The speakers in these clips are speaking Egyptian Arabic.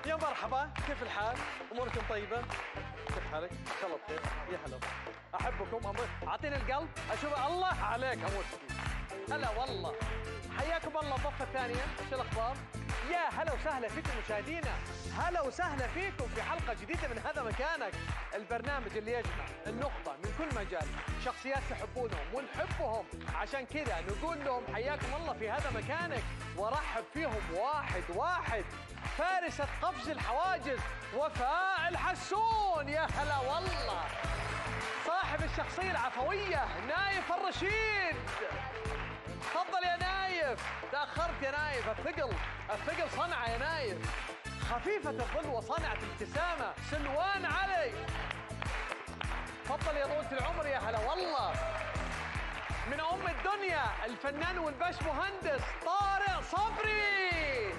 يا مرحبا كيف الحال؟ اموركم طيبه؟ كيف حالك؟ ان شاء الله بخير يا هلا احبكم أمر... اعطيني القلب اشوف الله عليك اموت فيك هلا والله حياكم الله الضفه الثانيه شو الاخبار؟ يا هلا وسهلا فيكم مشاهدينا هلا وسهلا فيكم في حلقه جديده من هذا مكانك البرنامج اللي يجمع النقطه من كل مجال شخصيات تحبونهم ونحبهم عشان كذا نقول لهم حياكم الله في هذا مكانك ورحب فيهم واحد واحد فارسة قفز الحواجز وفاء الحسون يا هلا والله صاحب الشخصية العفوية نايف الرشيد تفضل يا نايف تأخرت يا نايف الثقل الثقل صنعة يا نايف خفيفة الظل وصنعة الابتسامة سلوان علي تفضل يا طولة العمر يا هلا والله من أم الدنيا الفنان والبش مهندس طارق صبري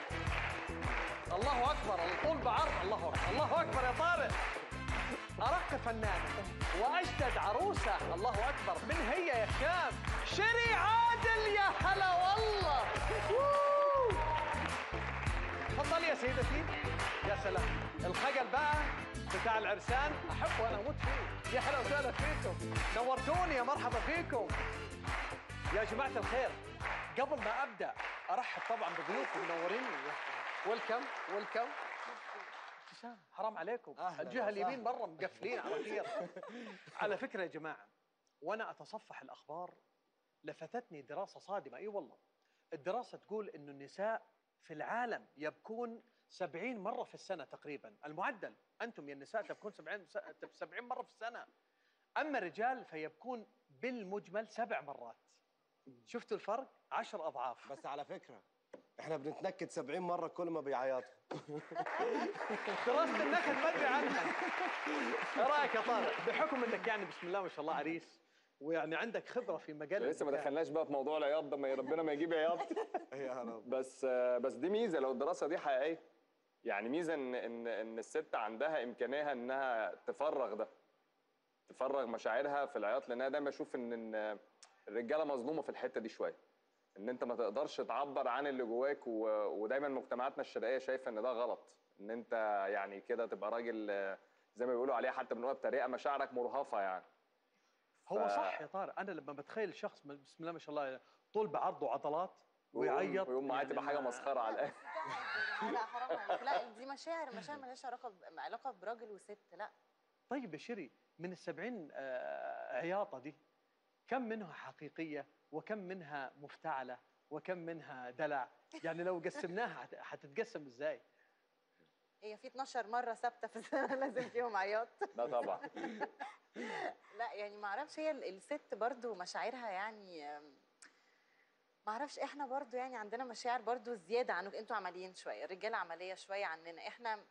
الله أكبر الطول بعرض الله أكبر الله أكبر يا طارق أرق فنانة وأجدد عروسة الله أكبر من هي يا شام شري عادل يا هلا والله ووو. تفضلي يا سيدتي يا سلام الخجل بقى بتاع العرسان أحبه أنا أموت فيه يا هلا وسهلا فيكم نورتوني يا مرحبا فيكم يا جماعة الخير قبل ما أبدأ أرحب طبعا بضيوفي منورين ويلكم ويلكم ابتسام حرام عليكم أهلاً الجهه وسهلاً. اليمين مره مقفلين على خير على فكره يا جماعه وانا اتصفح الاخبار لفتتني دراسه صادمه اي والله الدراسه تقول انه النساء في العالم يبكون 70 مره في السنه تقريبا المعدل انتم يا النساء تبكون 70 س- 70 مره في السنه اما الرجال فيبكون بالمجمل سبع مرات شفتوا الفرق؟ عشر اضعاف بس على فكره احنا بنتنكد 70 مره كل ما بيعيطوا دراسة النكد ما ادري عنها. ايه رايك يا طارق؟ بحكم انك يعني بسم الله ما شاء الله عريس ويعني عندك خبرة في مجال لسه ما النكاح. دخلناش بقى في موضوع العياط ده ما ربنا ما يجيب عياط يا رب بس بس دي ميزه لو الدراسه دي حقيقيه يعني ميزه ان ان ان الست عندها امكانيه انها تفرغ ده تفرغ مشاعرها في العياط لان انا دايما اشوف ان إن الرجاله مظلومه في الحته دي شويه ان انت ما تقدرش تعبر عن اللي جواك و... ودايما مجتمعاتنا الشرقيه شايفه ان ده غلط ان انت يعني كده تبقى راجل آه، زي ما بيقولوا عليها حتى بنقولها بطريقه مشاعرك مرهفه يعني هو ف- صح يا طارق انا لما بتخيل شخص بسم الله ما شاء الله طول بعرض وعضلات ويعيط ويقوم معاه يعني تبقى حاجه ما- مسخره على الاخر لا حرام عليك لا دي مشاعر مشاعر مالهاش علاقه ب- علاقه براجل وست لا طيب يا شيري من السبعين آه، عياطة دي كم منها حقيقية وكم منها مفتعلة وكم منها دلع يعني لو قسمناها هت- هتتقسم ازاي هي في 12 مره ثابته في السنه لازم فيهم عياط ده طبعا لا يعني ما اعرفش هي ال- الست برضو مشاعرها يعني أم، ما اعرفش احنا برضو يعني عندنا مشاعر برضو زياده عنك انتوا عمليين شويه الرجاله عمليه شويه عننا احنا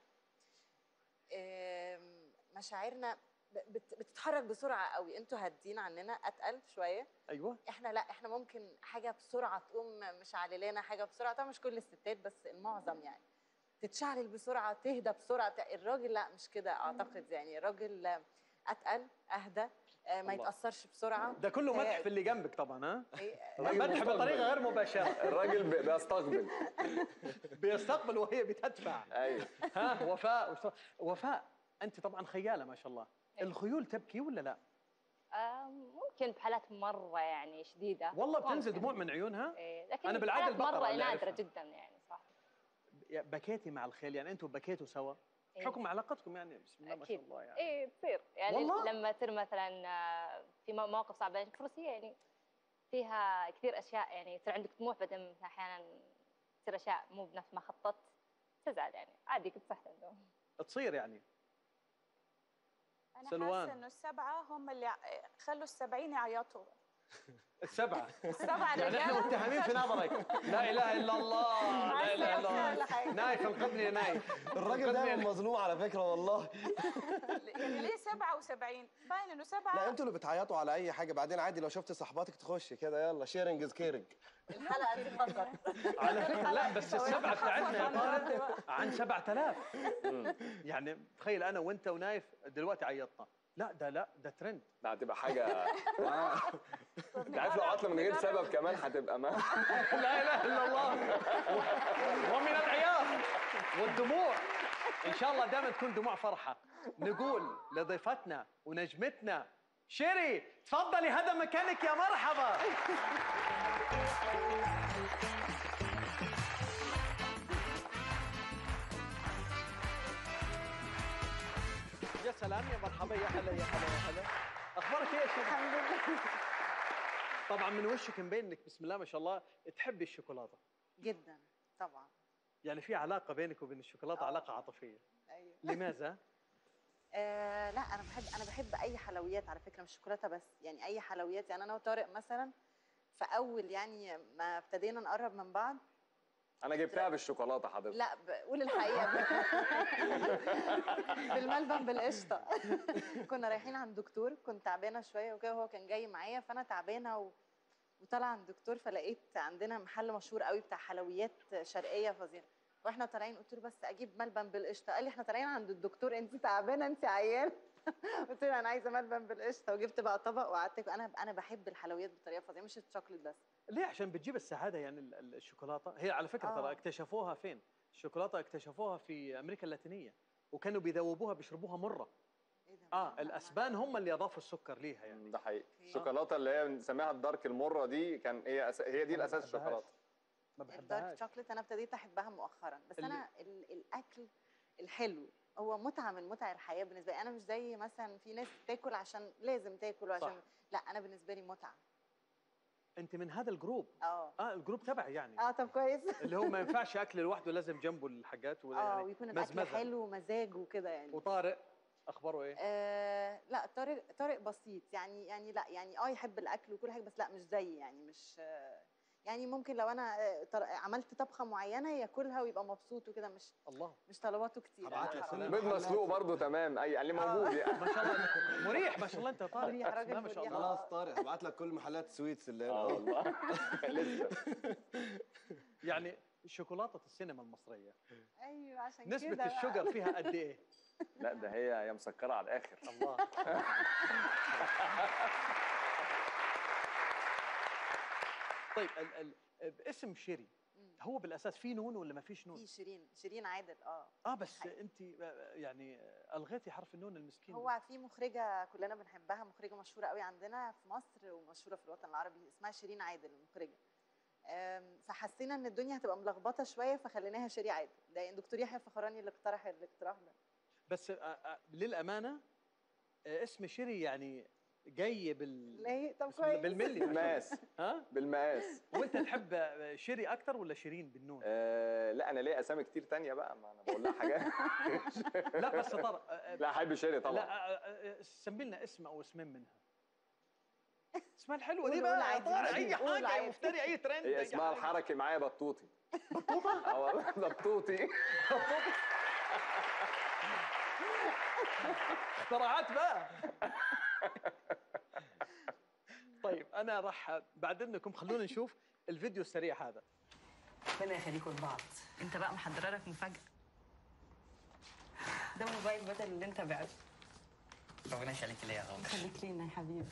أم، مشاعرنا ب- بت- بتتحرك بسرعه قوي انتوا هادين عننا اتقل شويه ايوه احنا لا احنا ممكن حاجه بسرعه تقوم مشعللانا حاجه بسرعه طبعا مش كل الستات بس المعظم يعني تتشعلل بسرعه تهدى بسرعه بتاع- الراجل لا مش كده اعتقد يعني الراجل اتقل اهدى آه، ما الله. يتاثرش بسرعه ده كله مدح آه، في اللي جنبك طبعا ها إيه، مدح بطريقة غير مباشرة الراجل بي- بيستقبل بيستقبل وهي بتدفع ايوه ها وفاء وش- وفاء انت طبعا خياله ما شاء الله الخيول تبكي ولا لا آه، ممكن بحالات مرة يعني شديدة والله بتنزل ممكن. دموع من عيونها إيه، لكن أنا بالعادة بحالات البقرة مرة اللي نادرة أعرفها. جدا يعني صح يا بكيتي مع الخيل يعني انتم بكيتوا سوا إيه. حكم علاقتكم يعني بسم الله ما شاء أكيد الله يعني إيه تصير يعني والله؟ لما تصير مثلا آه، في مو- مواقف صعبة يعني الفروسية يعني فيها كثير أشياء يعني تصير عندك طموح بعدين أحيانا تصير أشياء مو بنفس ما خططت تزعل يعني عادي كنت صحت عندهم تصير يعني انا سلوان. حاسه انه السبعه هم اللي ع- خلوا السبعين يعيطوا السبعه السبعه يعني احنا رجاله متهمين في نظرك لا اله الا الله لا اله الا الله نايف انقذني يا نايف الراجل انقذني دايما يا- مظلوم على فكره والله يعني ليه 77 باين انه سبعه لا انتوا اللي بتعيطوا على اي حاجه بعدين عادي لو شفت صحباتك تخش كده يلا شيرنج از كيرنج الحلقه دي خطر على فكره لا بس السبعه بتاعتنا يا طارق عن 7000 يعني تخيل انا وانت ونايف دلوقتي عيطنا لا ده لا ده ترند ده هتبقى حاجه انت عارف لو عطله من غير سبب كمان هتبقى ما لا اله الا الله و- ومن العياط والدموع ان شاء الله دائما تكون دموع فرحه نقول لضيفتنا ونجمتنا شيري تفضلي هذا مكانك يا مرحبا يا سلام يا مرحبا يا هلا يا هلا يا هلا اخبارك ايه يا شيري؟ الحمد لله طبعا من وشك مبين انك بسم الله ما شاء الله تحبي الشوكولاته جدا طبعا يعني في علاقه بينك وبين الشوكولاته آه. علاقه عاطفيه ايوه لماذا آه لا انا بحب انا بحب اي حلويات على فكره مش شوكولاته بس يعني اي حلويات يعني انا وطارق مثلا في اول يعني ما ابتدينا نقرب من بعض انا جبتها بالشوكولاته حضرتك لا ب- قول الحقيقه بالملبن بالقشطه كنا رايحين عند دكتور كنت تعبانه شويه وكده وهو كان جاي معايا فانا تعبانه و... وطالعه عند الدكتور فلقيت عندنا محل مشهور قوي بتاع حلويات شرقيه فظيعه واحنا طالعين قلت له بس اجيب ملبن بالقشطه قال لي احنا طالعين عند الدكتور انت تعبانه انت عيان قلت له انا عايزه ملبن بالقشطه وجبت بقى طبق وقعدت آكل. انا انا بحب الحلويات بطريقه فظيعه مش الشوكليت بس ليه عشان بتجيب السعاده يعني ال- ال- الشوكولاته هي على فكره ترى آه. اكتشفوها فين الشوكولاته اكتشفوها في امريكا اللاتينيه وكانوا بيذوبوها بيشربوها مره ايه ده اه الاسبان هم اللي اضافوا السكر ليها يعني مم، ده حقيقي أوكي. الشوكولاته اللي هي بنسميها الدارك المره دي كان هي أس... هي دي أنا ما الاساس بحبهاش. الشوكولاته ما الدارك بحبهاش شوكليت انا ابتديت احبها مؤخرا بس اللي- انا ال- الاكل الحلو هو متعه من متع الحياه بالنسبه لي انا مش زي مثلا في ناس تاكل عشان لازم تاكل وعشان صح. لا انا بالنسبه لي متعه انت من هذا الجروب اه اه الجروب تبعي يعني اه طب كويس اللي هو ما ينفعش اكل لوحده لازم جنبه الحاجات ولا اه يعني ويكون الاكل مزمزة. حلو ومزاج وكده يعني وطارق اخباره ايه آه لا طارق طارق بسيط يعني يعني لا يعني اه يحب الاكل وكل حاجه بس لا مش زيي يعني مش آه يعني ممكن لو انا آه، طر- عملت طبخه معينه ياكلها ويبقى مبسوط وكده مش الله مش طلباته كتير هبعت لك أنا كل بيض مسلوق برضه تمام اي يعني موجود يعني ما شاء الله إنك مريح ما شاء الله انت يا طارق مريح، راجل بسم الله ما شاء مريح. الله خلاص طارق هبعت لك كل محلات سويتس اللي هنا اه أهو. والله لسه يعني شوكولاته السينما المصريه ايوه عشان كده نسبه بقى. الشجر فيها قد ايه لا ده هي هي مسكره على الاخر الله طيب ال ال باسم شيري مم. هو بالاساس في نون ولا ما فيش نون؟ في شيرين شيرين عادل اه اه بس حقيقي. انت يعني الغيتي حرف النون المسكين ده. هو في مخرجه كلنا بنحبها مخرجه مشهوره قوي عندنا في مصر ومشهوره في الوطن العربي اسمها شيرين عادل المخرجه أم، فحسينا ان الدنيا هتبقى ملخبطه شويه فخليناها شيري عادل ده يعني دكتور يحيى الفخراني اللي اقترح الاقتراح ده بس آه آه للامانه آه اسم شيري يعني جاي بال ليه طب بسم الله- كويس بالملي ما شاء الله. بالمقاس ها بالمقاس وانت تحب آه، شيري اكتر ولا شيرين بالنون؟ آه لا انا ليا اسامي كتير تانية بقى ما انا بقول لها حاجات لا بس طارق آه، آه، لا احب شيري لا طبعا آه، آه، سمي لنا اسم او اسمين منها اسمها الحلوه دي قول- بقى قول يا عادي، طارق، اي قول حاجه يا عادي. مفتري اي ترند هي أي اسمها حاجة. الحركي معايا بطوطي بطوطه؟ اه والله بطوطي اختراعات بقى طيب انا راح بعد اذنكم خلونا نشوف الفيديو السريع هذا ربنا يخليكم لبعض انت بقى محضره لك مفاجاه ده موبايل بدل اللي انت بعته ربنا يخليك ليا يا غالي خليك لينا يا حبيبي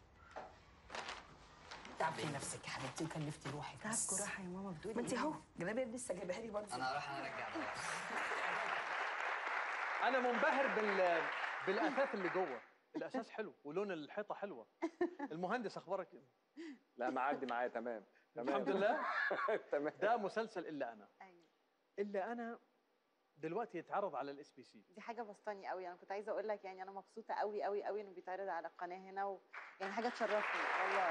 تعبتي نفسك يا حبيبتي وكلفتي روحك بس. تعبكوا راحه يا ماما بتقولي ما انت إيه؟ اهو جلابيه لسه جايبها لي برضه انا هروح انا ارجع بقى. انا منبهر بال بالاثاث اللي جوه الاساس حلو ولون الحيطه حلوه المهندس اخبارك إيه؟ لا معدي معايا تمام تمام الحمد لله تمام ده مسلسل الا انا ايوه الا انا دلوقتي يتعرض على الاس بي سي دي حاجه بسطاني قوي انا كنت عايزه اقول لك يعني انا مبسوطه قوي قوي قوي انه بيتعرض على القناه هنا و... يعني حاجه تشرفني والله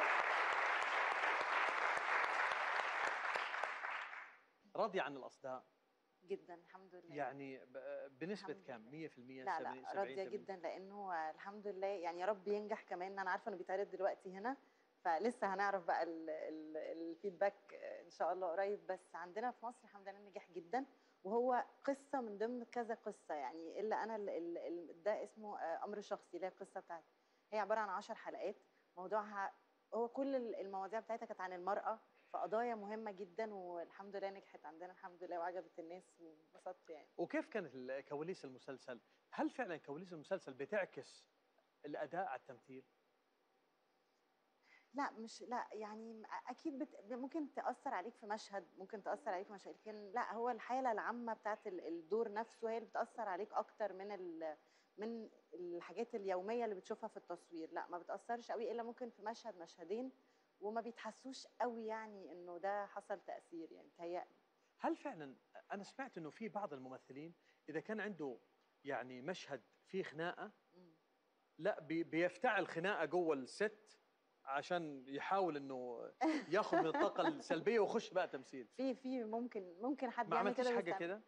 راضيه عن الاصداء جدا الحمد لله يعني ب- بنسبه الحمد كام 100% لا 70 لا راضيه 70 جدا لانه الحمد لله يعني يا رب ينجح كمان انا عارفه انه بيتعرض دلوقتي هنا فلسه هنعرف بقى ال- ال- الفيدباك ان شاء الله قريب بس عندنا في مصر الحمد لله نجح جدا وهو قصه من ضمن كذا قصه يعني الا انا ال- ال- ال- ده اسمه آه، امر شخصي اللي هي القصه بتاعتي هي عباره عن 10 حلقات موضوعها هو كل ال- المواضيع بتاعتها كانت عن المراه فقضايا مهمه جدا والحمد لله نجحت عندنا الحمد لله وعجبت الناس وانبسطت يعني وكيف كانت ال- كواليس المسلسل؟ هل فعلا كواليس المسلسل بتعكس الاداء على التمثيل؟ لا مش لا يعني اكيد بت... ممكن تاثر عليك في مشهد ممكن تاثر عليك في مشهد لكن لا هو الحاله العامه بتاعت ال- الدور نفسه هي اللي بتاثر عليك اكتر من ال... من الحاجات اليوميه اللي بتشوفها في التصوير لا ما بتاثرش قوي الا ممكن في مشهد مشهدين وما بيتحسوش قوي يعني انه ده حصل تاثير يعني تهيألي هل فعلا انا سمعت انه في بعض الممثلين اذا كان عنده يعني مشهد فيه خناقه مم. لا بي- بيفتعل خناقه جوه الست عشان يحاول انه ياخذ من الطاقه السلبيه ويخش بقى تمثيل في في ممكن ممكن حد ما يعمل عملتيش كده حاجه ويستمر. كده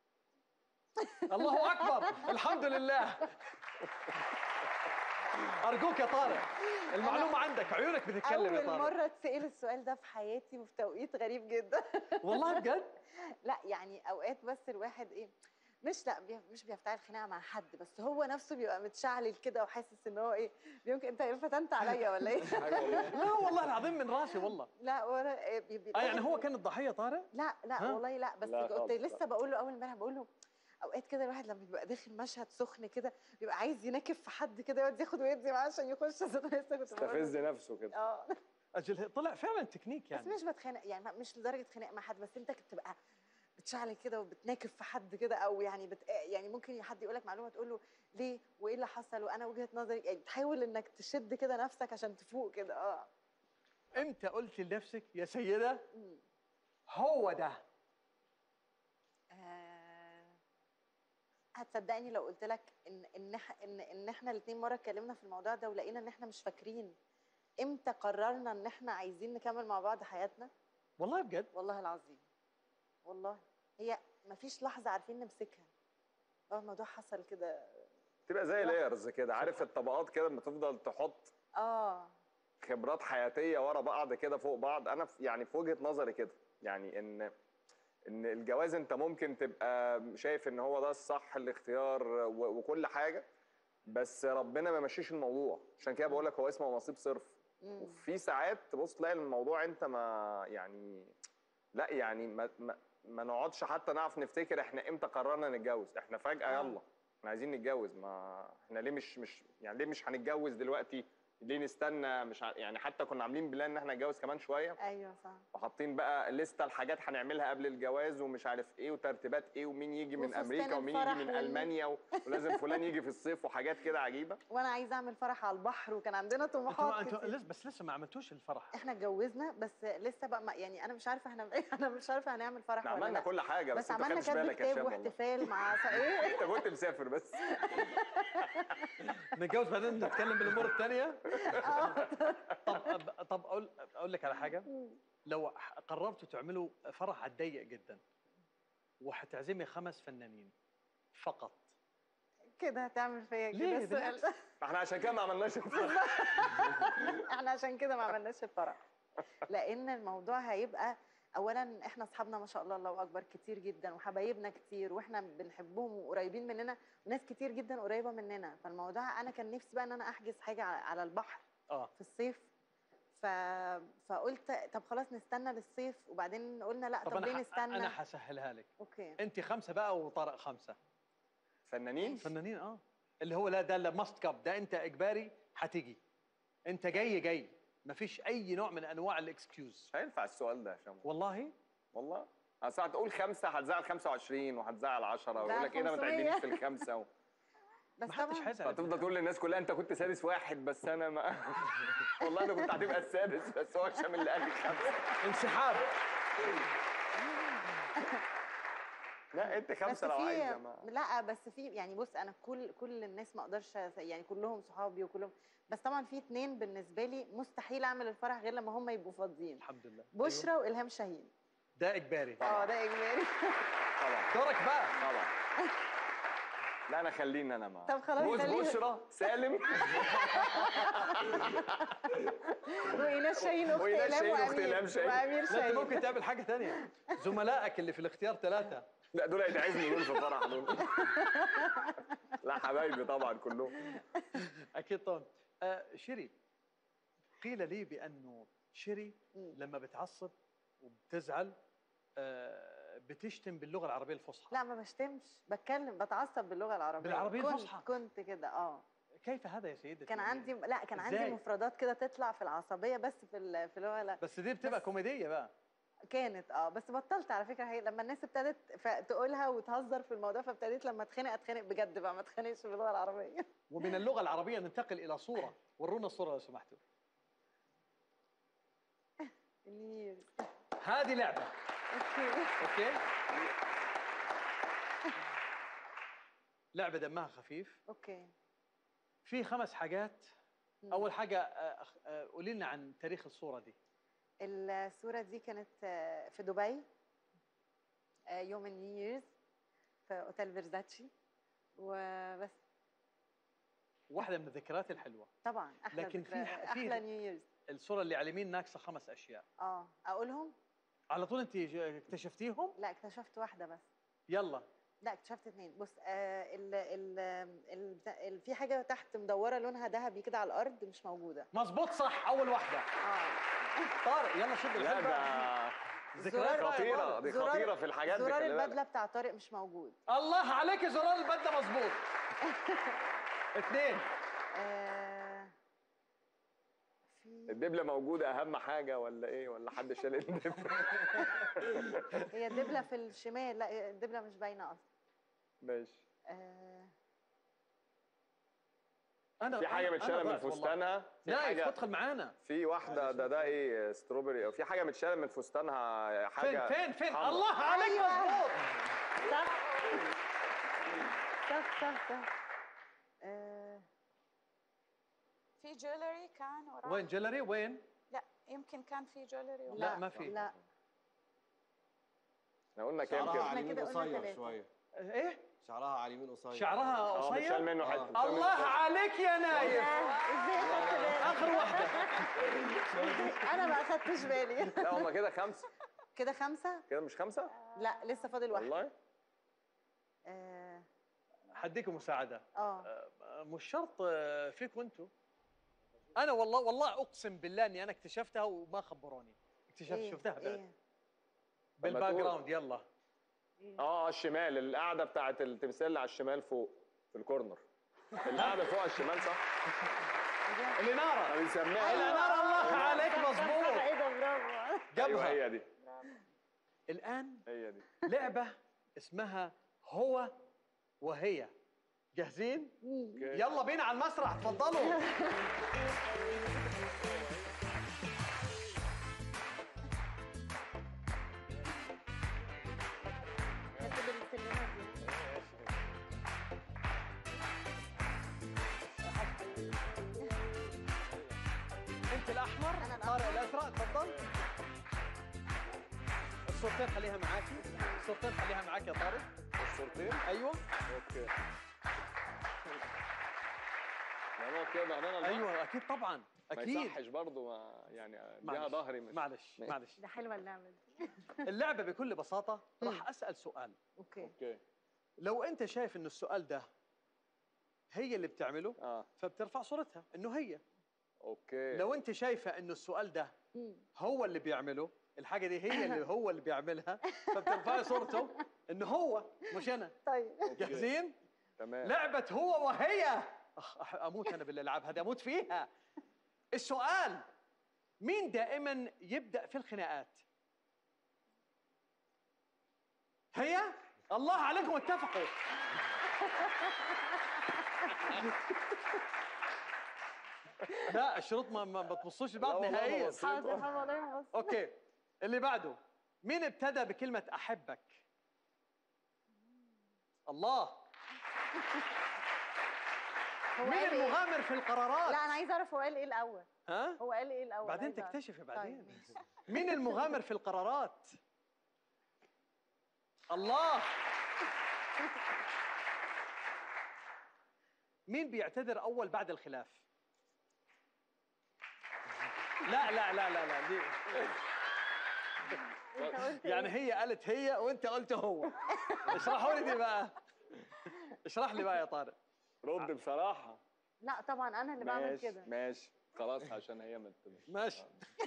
الله اكبر الحمد لله ارجوك يا طارق المعلومه عندك عيونك بتتكلم يا اول طارق مره اتسال السؤال ده في حياتي وفي توقيت غريب جدا والله بجد لا يعني اوقات بس الواحد ايه مش لا بي- مش بيفتعل خناقه مع حد بس هو نفسه بيبقى متشعلل كده وحاسس ان هو ايه يمكن انت فتنت عليا ولا ايه لا والله العظيم من راسي والله لا ولا إيه بي- بي- اه يعني هو كان الضحيه طارق لا لا ها؟ والله لا بس لا كنت خالص، لسه بقول له اول امبارح بقول له اوقات كده الواحد لما بيبقى داخل مشهد سخن كده بيبقى عايز ينكف في حد كده يقعد ياخد ويدي معاه عشان يخش سخن لسه كنت بقول له. استفز نفسه كده اه اجل طلع فعلا تكنيك بس يعني مش بتخانق يعني ما- مش لدرجه خناق مع حد بس انت بتبقى بتشعل كده وبتناكف في حد كده او يعني بت... يعني ممكن حد يقول لك معلومه تقول له ليه وايه اللي حصل وانا وجهه نظري يعني تحاول انك تشد كده نفسك عشان تفوق كده اه امتى قلت لنفسك يا سيده مم. هو ده آه، هتصدقني لو قلت لك ان ان إح- ان ان احنا الاثنين مره اتكلمنا في الموضوع ده ولقينا ان احنا مش فاكرين امتى قررنا ان احنا عايزين نكمل مع بعض حياتنا والله بجد والله العظيم والله هي مفيش لحظه عارفين نمسكها هو الموضوع حصل كده تبقى زي لايرز كده عارف الطبقات كده لما تفضل تحط اه خبرات حياتيه ورا بعض كده فوق بعض انا في يعني في وجهه نظري كده يعني ان ان الجواز انت ممكن تبقى شايف ان هو ده الصح الاختيار و- وكل حاجه بس ربنا ما مشيش الموضوع عشان كده بقول لك هو اسمه نصيب صرف مم. وفي ساعات تبص تلاقي الموضوع انت ما يعني لا يعني ما ما, ما نقعدش حتى نعرف نفتكر احنا امتى قررنا نتجوز احنا فجاه آه. يلا احنا عايزين نتجوز ما احنا ليه مش مش يعني ليه مش هنتجوز دلوقتي ليه نستنى مش ع... يعني حتى كنا عاملين بلان ان احنا نتجوز كمان شويه ايوه صح وحاطين بقى لسته الحاجات هنعملها قبل الجواز ومش عارف ايه وترتيبات ايه ومين يجي من وفستان امريكا ومين يجي الفرح من وال- المانيا و... ولازم فلان يجي في الصيف وحاجات كده عجيبه وانا عايزه اعمل فرح على البحر وكان عندنا انتوا طموحات انتوا كتير. لسه بس لسه ما عملتوش الفرح احنا اتجوزنا بس لسه بقى ما يعني انا مش عارفه احنا انا مش عارفه هنعمل فرح احنا ولا عملنا لا كل حاجه بس, بس انت عملنا خدتش كاتب بالك يا كتاب شام والله واحتفال مع س- ايه انت كنت مسافر بس نتجوز بعدين نتكلم بالامور الثانيه طب طب اقول اقول لك على حاجه لو ح- قررتوا تعملوا فرح على الضيق جدا وحتعزمي خمس فنانين فقط كده هتعمل فيا كده ليه؟ السؤال بالعكس. ده احنا عشان كده ما عملناش الفرح احنا عشان كده ما عملناش الفرح لان الموضوع هيبقى اولا احنا اصحابنا ما شاء الله الله اكبر كتير جدا وحبايبنا كتير واحنا بنحبهم وقريبين مننا وناس كتير جدا قريبه مننا فالموضوع انا كان نفسي بقى ان انا احجز حاجه على على البحر اه في الصيف ف... فقلت طب خلاص نستنى للصيف وبعدين قلنا لا طب طب, ليه انا ح- نستنى انا حسهلها لك اوكي انت خمسه بقى وطارق خمسه فنانين فنانين اه اللي هو لا ده اللي ماست كاب ده انت اجباري هتيجي انت جاي جاي مفيش اي نوع من انواع الاكسكيوز مش هينفع السؤال ده يا شام والله والله اصل هتقول خمسه هتزعل 25 وهتزعل 10 لا، ويقول لك ايه ده ما 500. تعدينيش في الخمسه و... بس ما حدش طبعا هيزعل فتفضل تقول للناس كلها انت كنت سادس واحد بس انا ما والله انا كنت هتبقى السادس بس هو هشام اللي قال لي خمسه انسحاب لا انت بس خمسه لو في عايزه ما لا بس في يعني بص انا كل كل الناس ما اقدرش أس- يعني كلهم صحابي وكلهم بس طبعا في اتنين بالنسبه لي مستحيل اعمل الفرح غير لما هم يبقوا فاضيين الحمد لله بشرى والهام شاهين ده اجباري اه ده اجباري طبعا دورك بقى طبعا لا انا خليني انا ما طب خلاص جوز خلينا. بشرى سالم وايناس شاهين اخت وإيناس الهام شاهين أخت وامير إلهام شاهين. وامير لا انت شاهين ممكن تعمل حاجه ثانيه زملائك اللي في الاختيار ثلاثه لا دول هيتعزموا دول في الفرح دول لا حبايبي طبعا كلهم اكيد طبعا آه شيري قيل لي بانه شيري مم. لما بتعصب وبتزعل آه بتشتم باللغه العربيه الفصحى لا ما بشتمش بتكلم بتعصب باللغه العربيه بالعربية كنت الفصحى؟ كنت كده اه كيف هذا يا سيدتي كان عندي لا كان إزاي؟ عندي مفردات كده تطلع في العصبيه بس في ال- في اللي هو لا بس دي بتبقى بس- كوميديه بقى كانت اه بس بطلت على فكره هي لما الناس ابتدت ف- تقولها وتهزر في الموضوع فابتديت لما اتخانق اتخانق بجد بقى ما اتخانقش باللغه العربيه ومن اللغه العربيه ننتقل الى صوره ورونا الصوره لو سمحتوا النيل. هذه لعبه اوكي اوكي لعبه دمها خفيف اوكي في خمس حاجات مم. اول حاجه آه، أخ- آه، قولي لنا عن تاريخ الصوره دي الصوره دي كانت آه، في دبي آه، يوم النيو ييرز في اوتيل فيرزاتشي وبس واحده من الذكريات الحلوه طبعا احلى لكن في ذكرى- ح- في- احلى نيو ييرز الصوره اللي على اليمين ناقصه خمس اشياء اه اقولهم على طول انت ج- اكتشفتيهم لا اكتشفت واحده بس يلا لا اكتشفت اتنين بص آه ال ال ال بتاع- ال في حاجه تحت مدوره لونها ذهبي كده على الارض مش موجوده مظبوط صح اول واحده اه طارق يلا شد لا الحلبة. ده ذكريات بقى يا خطيره طارق. دي زرار- خطيره في الحاجات دي زرار خلي بالك. البدله بتاع طارق مش موجود الله عليك زرار البدله مظبوط اثنين آه في الدبله موجوده اهم حاجه ولا ايه ولا حد شال الدبله هي الدبله في الشمال لا الدبله مش باينه اصلا ماشي آه انا في حاجه أنا- متشاله أنا من ضعت والله. فستانها في نايف حاجه ادخل معانا في واحده ده ده ايه ستروبري او في حاجه متشاله من فستانها فين حاجه فين فين حمرا. الله عليك أيوة. مظبوط صح صح صح صح آه في جولري كان وراه وين جلري وين لا يمكن كان في جولري لا ما في لا احنا قلنا كام شعرها كده على إحنا اليمين كده قلنا قصير ثلاثة. شويه ايه شعرها على اليمين قصير شعرها اه متشال قصير منه حته متشال منه الله حتة. عليك يا نايف ازاي خدت بالي اخر واحده انا ما اخدتش بالي لا هما كده خمسه كده خمسه كده مش خمسه لا لسه فاضل واحده والله اه حديكم مساعده اه آه، مش شرط آه، فيكم انتم انا والله والله اقسم بالله اني انا اكتشفتها وما خبروني اكتشفت إيه؟ شفتها بعد ايه بالباك تقول. جراوند يلا اه على الشمال القاعده بتاعت التمثال اللي على الشمال فوق في الكورنر القاعده فوق على الشمال صح الاناره ما بيسميها الاناره الله عليك صح، صح، مظبوط ايه ده برافو ايوه جابها هي دي الان هي دي لعبه اسمها هو وهي جاهزين أوكي. يلا بينا على المسرح اتفضلوا هات السلمة دي. انت الاحمر أنا الأحمر. طارق الازرق اتفضل الصورتين خليها معاكي الصورتين خليها معاك يا طارق الصورتين ايوه اوكي لا نقعد كده ظهرنا لبعض. ايوه اكيد طبعا ما اكيد يصحش برضه ما يعني اديها معلش. ظهري مش معلش ماشي. معلش ده حلوه اللعبه دي اللعبه بكل بساطه راح اسال سؤال اوكي اوكي لو انت شايف انه السؤال ده هي اللي بتعمله اه فبترفع صورتها انه هي اوكي لو انت شايفه انه السؤال ده مم. هو اللي بيعمله الحاجه دي هي اللي هو اللي بيعملها فبترفعي صورته انه هو مش انا طيب جاهزين تمام لعبه هو وهي أخ أح- اموت انا بالالعاب هذه اموت فيها السؤال مين دائما يبدا في الخناقات هي الله عليكم اتفقوا لا الشروط ما ما بتبصوش لا لبعض والله ما نهائيا بصيت. حاضر حاضر والله بص اوكي اللي بعده مين ابتدى بكلمه احبك الله هو مين قال ايه؟ المغامر في القرارات لا انا عايزه اعرف هو قال ايه الاول ها هو قال ايه الاول بعدين عايزة أعرف. تكتشفي بعدين طيب ماشي. مين المغامر في القرارات الله مين بيعتذر اول بعد الخلاف لا لا لا لا لا دي انت قلت يعني إيه؟ هي قالت هي وانت قلت هو اشرحوا لي دي بقى اشرح لي بقى يا طارق رد بصراحه لا طبعا انا اللي بعمل ماشي كده ماشي خلاص عشان هي مت ماشي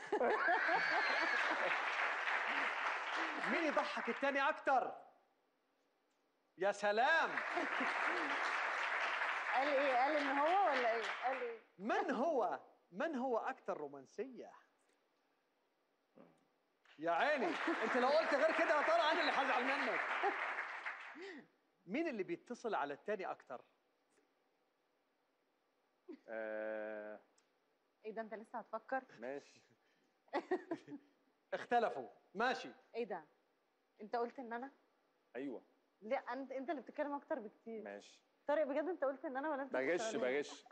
مين يضحك التاني اكتر يا سلام قال ايه قال ان هو ولا ايه قال ايه من هو من هو اكثر رومانسيه يا عيني انت لو قلت غير كده يا ترى انا اللي حزعل منك مين اللي بيتصل على التاني اكتر آه ايه ده انت لسه هتفكر ماشي اختلفوا ماشي ايه ده انت قلت ان انا ايوه لا انت انت اللي بتتكلم اكتر بكتير ماشي طارق بجد انت قلت ان انا ولا انت بغش بتشتغل؟ بغش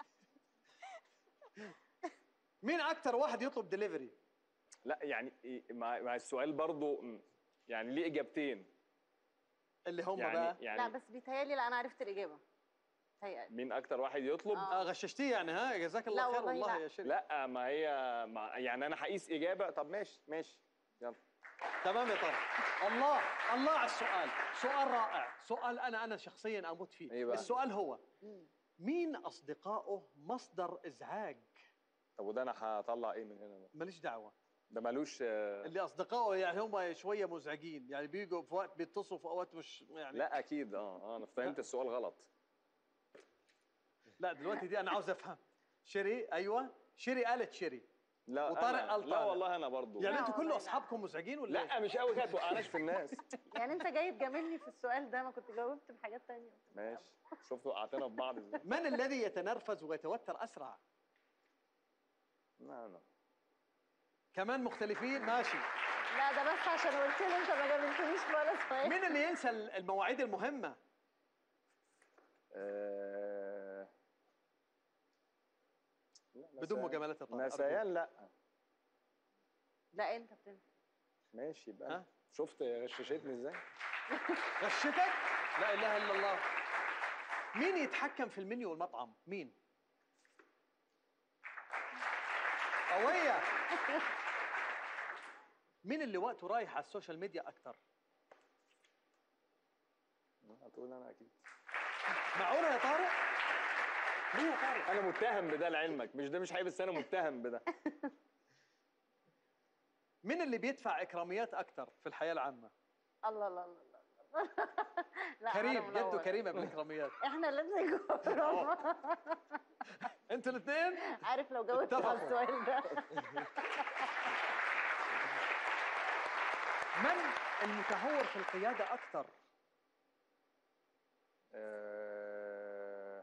مين اكتر واحد يطلب دليفري لا يعني إيه، مع مع السؤال برضو م، يعني ليه اجابتين اللي هم يعني بقى لا يعني بس بيتهيألي لا انا عرفت الاجابه بيتهيألي مين اكتر واحد يطلب آه. آه غششتيه يعني ها جزاك لا الله خير والله والله لا. يا شريف لا ما هي ما يعني انا هقيس اجابه طب ماشي ماشي يلا تمام يا طارق الله الله على السؤال سؤال رائع سؤال انا انا شخصيا اموت فيه إيه بقى؟ السؤال هو مم. مين اصدقائه مصدر ازعاج طب وده انا هطلع ايه من هنا ده؟ ماليش دعوه ده ملوش آه، اللي اصدقائه يعني هم شويه مزعجين يعني بيجوا في وقت بيتصلوا في اوقات مش يعني لا اكيد اه اه انا فهمت السؤال غلط لا دلوقتي دي انا عاوز افهم شيري ايوه شيري قالت شيري لا وطارق أنا قال لا طارق. والله انا برضو يعني لا انتوا كل والله لا. اصحابكم مزعجين ولا إيه؟ لا مش قوي كده توقعناش في الناس يعني انت جاي تجاملني في السؤال ده ما كنت جاوبت بحاجات تانية ماشي شفت وقعتنا في بعض ازاي من الذي يتنرفز ويتوتر اسرع لا لا كمان مختلفين ماشي لا ده بس عشان قلت لي انت ما جاملتنيش ولا سؤال مين اللي ينسى المواعيد المهمه آه، لا، بدون نسيان- مجاملات يا طارق، نسيان لا لا انت بتنسى ماشي بقى ها؟ شفت غششتني ازاي غشتك لا اله الا الله مين يتحكم في المنيو والمطعم مين قوية مين اللي وقته رايح على السوشيال ميديا اكتر هتقول انا اكيد معقولة يا طارق ليه يا طارق انا متهم بده لعلمك مش ده مش عيب بس انا متهم بده مين اللي بيدفع اكراميات اكتر في الحياة العامة الله الله الله الله لا كريم أنا منورة. جده كريمة بالاكراميات احنا الاثنين جوه انتوا الاثنين عارف لو جاوبت على اتفقوا. السؤال ده من المتهور في القيادة اكتر آه،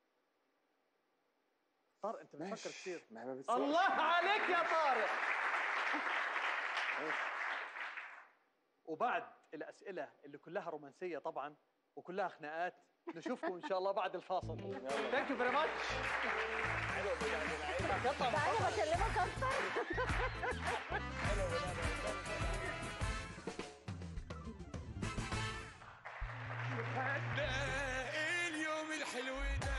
طارق انت بتفكر ماشي. كثير ما ما بتسوقش. الله عليك يا طارق ماشي. وبعد الاسئله اللي كلها رومانسيه طبعا وكلها خناقات نشوفكم ان شاء الله بعد الفاصل ثانك يو فيري ماتش تعالى بكلمك اكتر اليوم الحلو ده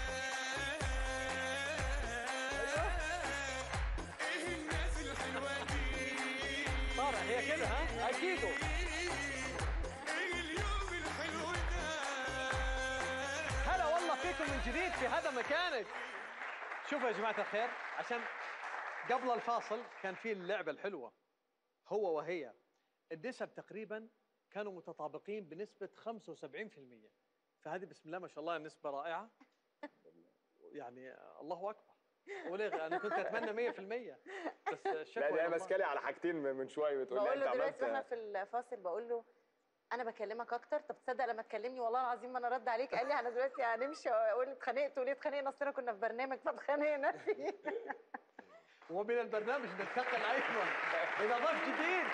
ايه الناس الحلوه دي طارق هي كده ها اكيدو ايه اليوم الحلو ده هلا والله فيكم من جديد في هذا مكانك شوفوا يا جماعه الخير عشان قبل الفاصل كان في اللعبه الحلوه هو وهي النسب تقريبا كانوا متطابقين بنسبه 75% فهذه بسم الله ما شاء الله نسبه رائعه يعني الله اكبر وليه انا كنت اتمنى 100% بس الشكوى لا دي إلى هي الله. ماسكالي على حاجتين من من شويه بتقول لي بقول انت له دلوقتي واحنا عملت في الفاصل بقول له انا بكلمك اكتر طب تصدق لما تكلمني والله العظيم ما انا رد عليك قال لي احنا دلوقتي هنمشي اقول اتخانقت وليه اتخانقنا اصل كنا في برنامج فاتخانقنا فيه ومن البرنامج ننتقل ايضا الى ضيف جديد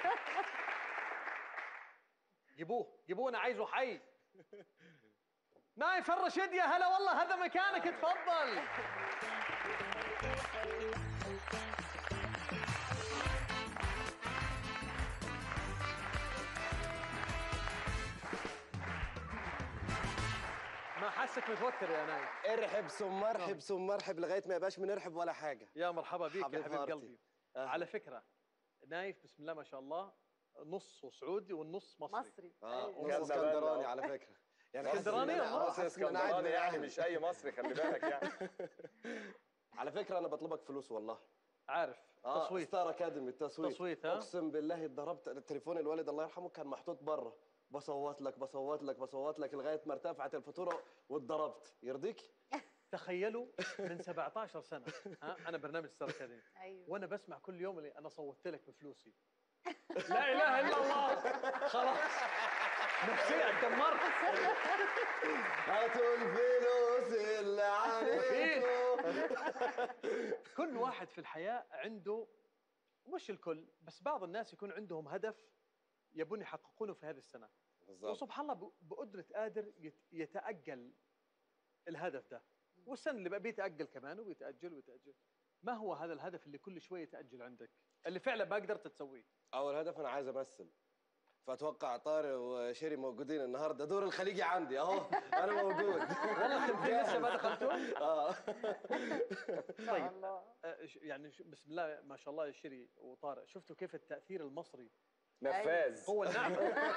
جيبوه جيبوه انا عايزه حي نايف الرشيد يا هلا والله هذا مكانك اتفضل ما حسك متوتر يا نايف ارحب ثم مرحب ثم مرحب لغايه ما يبقاش بنرحب ولا حاجه يا مرحبا بك يا حبيب حبيب هارتي. قلبي أهلا. على فكره نايف بسم الله ما شاء الله نصه سعودي والنص مصري مصري اه أيوة. نص جدع اسكندراني بقى. على فكره يعني اسكندراني حاسس إن أنا- والله. آه، حاسس إن أنا قاعد اسكندراني يعني معاهم. مش اي مصري خلي بالك يعني على فكره انا بطلبك فلوس والله عارف اه تصويت ستار اكاديمي التصويت تصويت، ها؟ اقسم بالله اتضربت تليفون الوالد الله يرحمه كان محطوط برا بصوت لك بصوت لك بصوت لك لغايه ما ارتفعت الفاتوره واتضربت يرضيك؟ تخيلوا من 17 سنه ها انا برنامج ستار اكاديمي ايوه وانا بسمع كل يوم اللي انا صوتت لك بفلوسي لا اله الا الله خلاص نفسيا اتدمرت هاتوا الفلوس اللي عليكم كل واحد في الحياه عنده مش الكل بس بعض الناس يكون عندهم هدف يبون يحققونه في هذه السنه بالضبط وسبحان الله ب- بقدرة قادر يت- يتأجل الهدف ده والسنة اللي بقى بيتأجل كمان وبيتأجل وبيتأجل ما هو هذا الهدف اللي كل شوية يتأجل عندك اللي فعلا ما قدرت تسويه اول هدف انا عايز امثل فاتوقع طارق وشيري موجودين النهارده دور الخليجي عندي اهو انا موجود والله التمثيل لسه ما دخلته اه طيب آه، ش- يعني ش- بسم الله ما شاء الله شيري وطارق شفتوا كيف التأثير المصري نفاذ هو النعم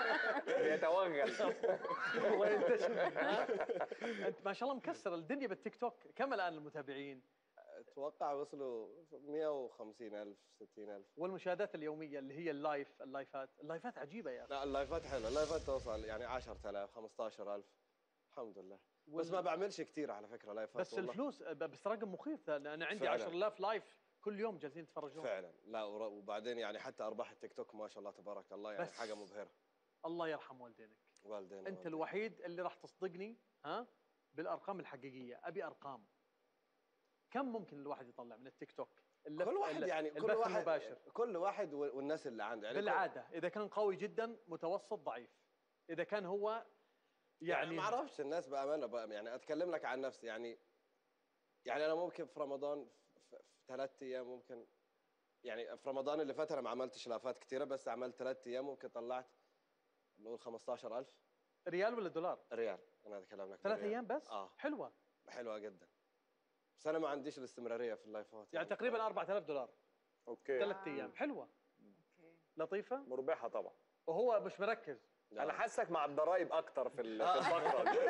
بيتوغل الله ينتشر ها؟ انت ما شاء الله مكسر الدنيا بالتيك توك كم الان المتابعين اتوقع وصلوا 150 الف 60 الف والمشاهدات اليوميه اللي هي اللايف اللايفات اللايفات عجيبه يا اخي لا اللايفات حلوه اللايفات توصل يعني 10000 15000 الحمد لله بس وال- ما بعملش كتير على فكره لايفات بس والله. الفلوس ب- بس رقم مخيف لأن انا عندي فعلاً. 10000 لايف كل يوم جالسين يتفرجون فعلا لا ور- وبعدين يعني حتى ارباح التيك توك ما شاء الله تبارك الله يعني بس حاجه مبهره الله يرحم والدينك والدينا انت والدينا. الوحيد اللي راح تصدقني ها بالارقام الحقيقيه ابي ارقام كم ممكن الواحد يطلع من التيك توك اللف- كل واحد ال- يعني كل البث واحد المباشر كل واحد و- والناس اللي عنده يعني كل- بالعاده اذا كان قوي جدا متوسط ضعيف اذا كان هو يعني يعني ما اعرفش الناس بامانه بقى يعني اتكلم لك عن نفسي يعني يعني انا ممكن في رمضان في, في ثلاث ايام ممكن يعني في رمضان اللي فات انا ما عملتش لافات كثيره بس عملت ثلاث ايام ممكن طلعت نقول 15000 ريال ولا دولار ريال انا اتكلم لك ثلاث بالريال. ايام بس اه حلوه حلوه جدا بس انا ما عنديش الاستمراريه في اللايفات يعني تقريبا 4000 دولار اوكي ثلاث ايام حلوه اوكي لطيفه مربحه طبعا وهو مش مركز لا. انا حاسك مع الضرايب اكتر في ال- في الفقره دي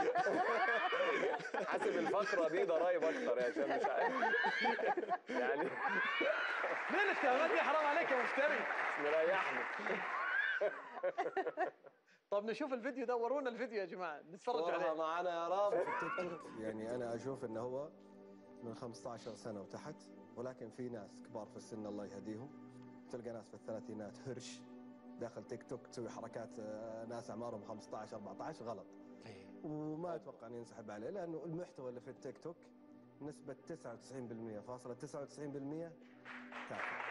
حاسب الفقره دي ضرايب اكتر يا عشان مش عارف يعني مين الاتهامات دي حرام عليك يا مفتري مريحني طب نشوف الفيديو ده ورونا الفيديو يا جماعه نتفرج صورها عليه معنا يا رب يعني انا اشوف انه هو من 15 سنه وتحت ولكن في ناس كبار في السن الله يهديهم تلقى ناس في الثلاثينات هرش داخل تيك توك تسوي حركات آه، ناس اعمارهم 15 14 غلط وما اتوقع ان ينسحب عليه لانه المحتوى اللي في التيك توك نسبة 99% فاصلة 99% تافه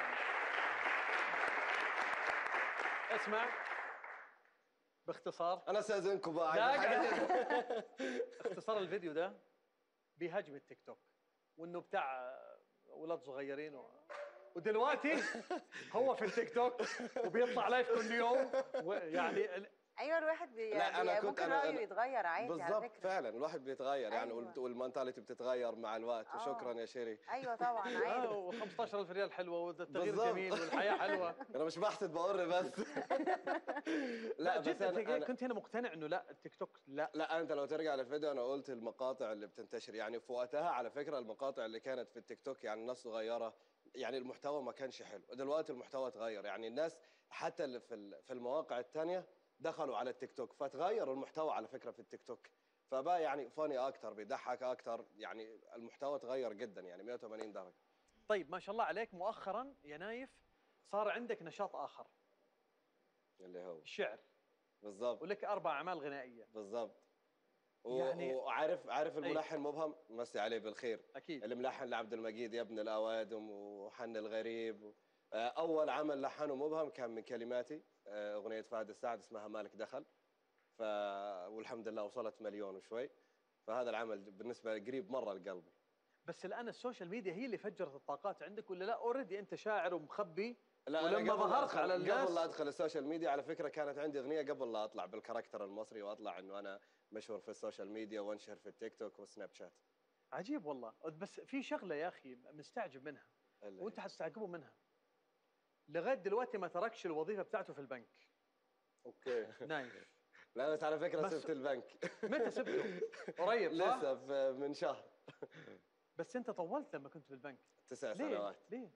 اسمع باختصار انا استاذنكم بقى لا عايز قاعد حاجة. اختصار الفيديو ده بيهاجم التيك توك وانه بتاع اولاد صغيرين و... ودلوقتي هو في التيك توك وبيطلع لايف كل يوم ويعني ال- ايوه الواحد بي... لا، أنا بي... كنت- ممكن أنا- رايه أنا- يتغير عادي على بالضبط فكره فعلا الواحد بيتغير يعني أيوة. والت- والمنتاليتي بتتغير مع الوقت آه. وشكرا يا شيري ايوه طبعا عادي اه و15000 ريال حلوه والتغيير بالضبط. جميل والحياه حلوه انا مش بحسد بقر بس لا بس جدا أنا- أنت أنا- كنت هنا مقتنع انه لا التيك توك لا لا انت لو ترجع للفيديو انا قلت المقاطع اللي بتنتشر يعني في وقتها على فكره المقاطع اللي كانت في التيك توك يعني ناس صغيره يعني المحتوى ما كانش حلو دلوقتي المحتوى اتغير يعني الناس حتى اللي في ال- في المواقع الثانيه دخلوا على التيك توك فتغير المحتوى على فكره في التيك توك فبقى يعني فاني اكتر بيضحك اكتر يعني المحتوى اتغير جدا يعني 180 درجه طيب ما شاء الله عليك مؤخرا يا نايف صار عندك نشاط اخر اللي هو الشعر بالضبط ولك اربع اعمال غنائيه بالضبط و- يعني- وعارف عارف الملحن مبهم مسي عليه بالخير اكيد اللي ملحن لعبد المجيد يا ابن الاوادم وحن الغريب آه، اول عمل لحنه مبهم كان من كلماتي آه، اغنيه فهد السعد اسمها مالك دخل ف والحمد لله وصلت مليون وشوي فهذا العمل بالنسبه لي قريب مره لقلبي بس الان السوشيال ميديا هي اللي فجرت الطاقات عندك ولا لا اوريدي انت شاعر ومخبي لا أنا ولما قبل لا ظهرت أدخل- على الناس- قبل لا ادخل السوشيال ميديا على فكره كانت عندي اغنيه قبل لا اطلع بالكاركتر المصري واطلع انه انا مشهور في السوشيال ميديا وانشهر في التيك توك والسناب شات عجيب والله بس في شغله يا اخي مستعجب منها اللي وانت حتستعجبوا منها لغايه دلوقتي ما تركش الوظيفه بتاعته في البنك اوكي نايف لا بس على فكره بس- سبت البنك متى سبته؟ قريب صح؟ لسه في- من شهر بس انت طولت لما كنت في البنك تسع ليه؟ سنوات ليه؟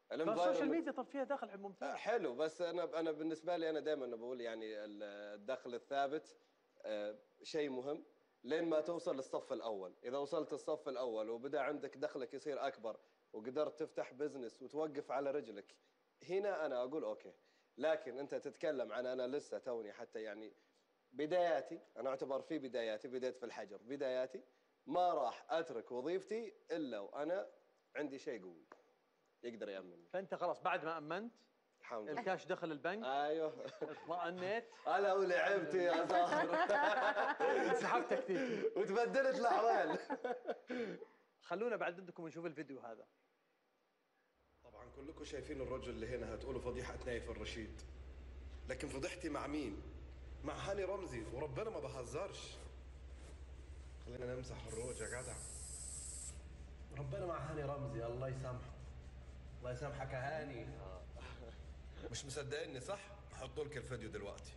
فالسوشيال ميديا طب فيها دخل ممتاز حلو بس انا انا بالنسبه لي انا دائما بقول يعني ال- الدخل الثابت آه، شيء مهم لين ما توصل للصف الاول اذا وصلت الصف الاول وبدا عندك دخلك يصير اكبر وقدرت تفتح بزنس وتوقف على رجلك هنا انا اقول اوكي لكن انت تتكلم عن انا لسه توني حتى يعني بداياتي انا اعتبر في بداياتي بديت في الحجر بداياتي ما راح اترك وظيفتي الا وانا عندي شيء قوي يقدر يامن فانت خلاص بعد ما امنت الحمد لله الكاش دخل البنك ايوه اطمأنيت هلا ولعبت يا زهر انسحبت تكتيكي وتبدلت الاحوال خلونا بعد عندكم نشوف الفيديو هذا طبعا كلكم شايفين الرجل اللي هنا هتقولوا فضيحه نايف الرشيد لكن فضيحتي مع مين؟ مع هاني رمزي وربنا ما بهزرش خلينا نمسح الروج يا جدع ربنا مع هاني رمزي الله يسامحه الله يسامحك يا هاني مش مصدقني صح؟ هحط لك الفيديو دلوقتي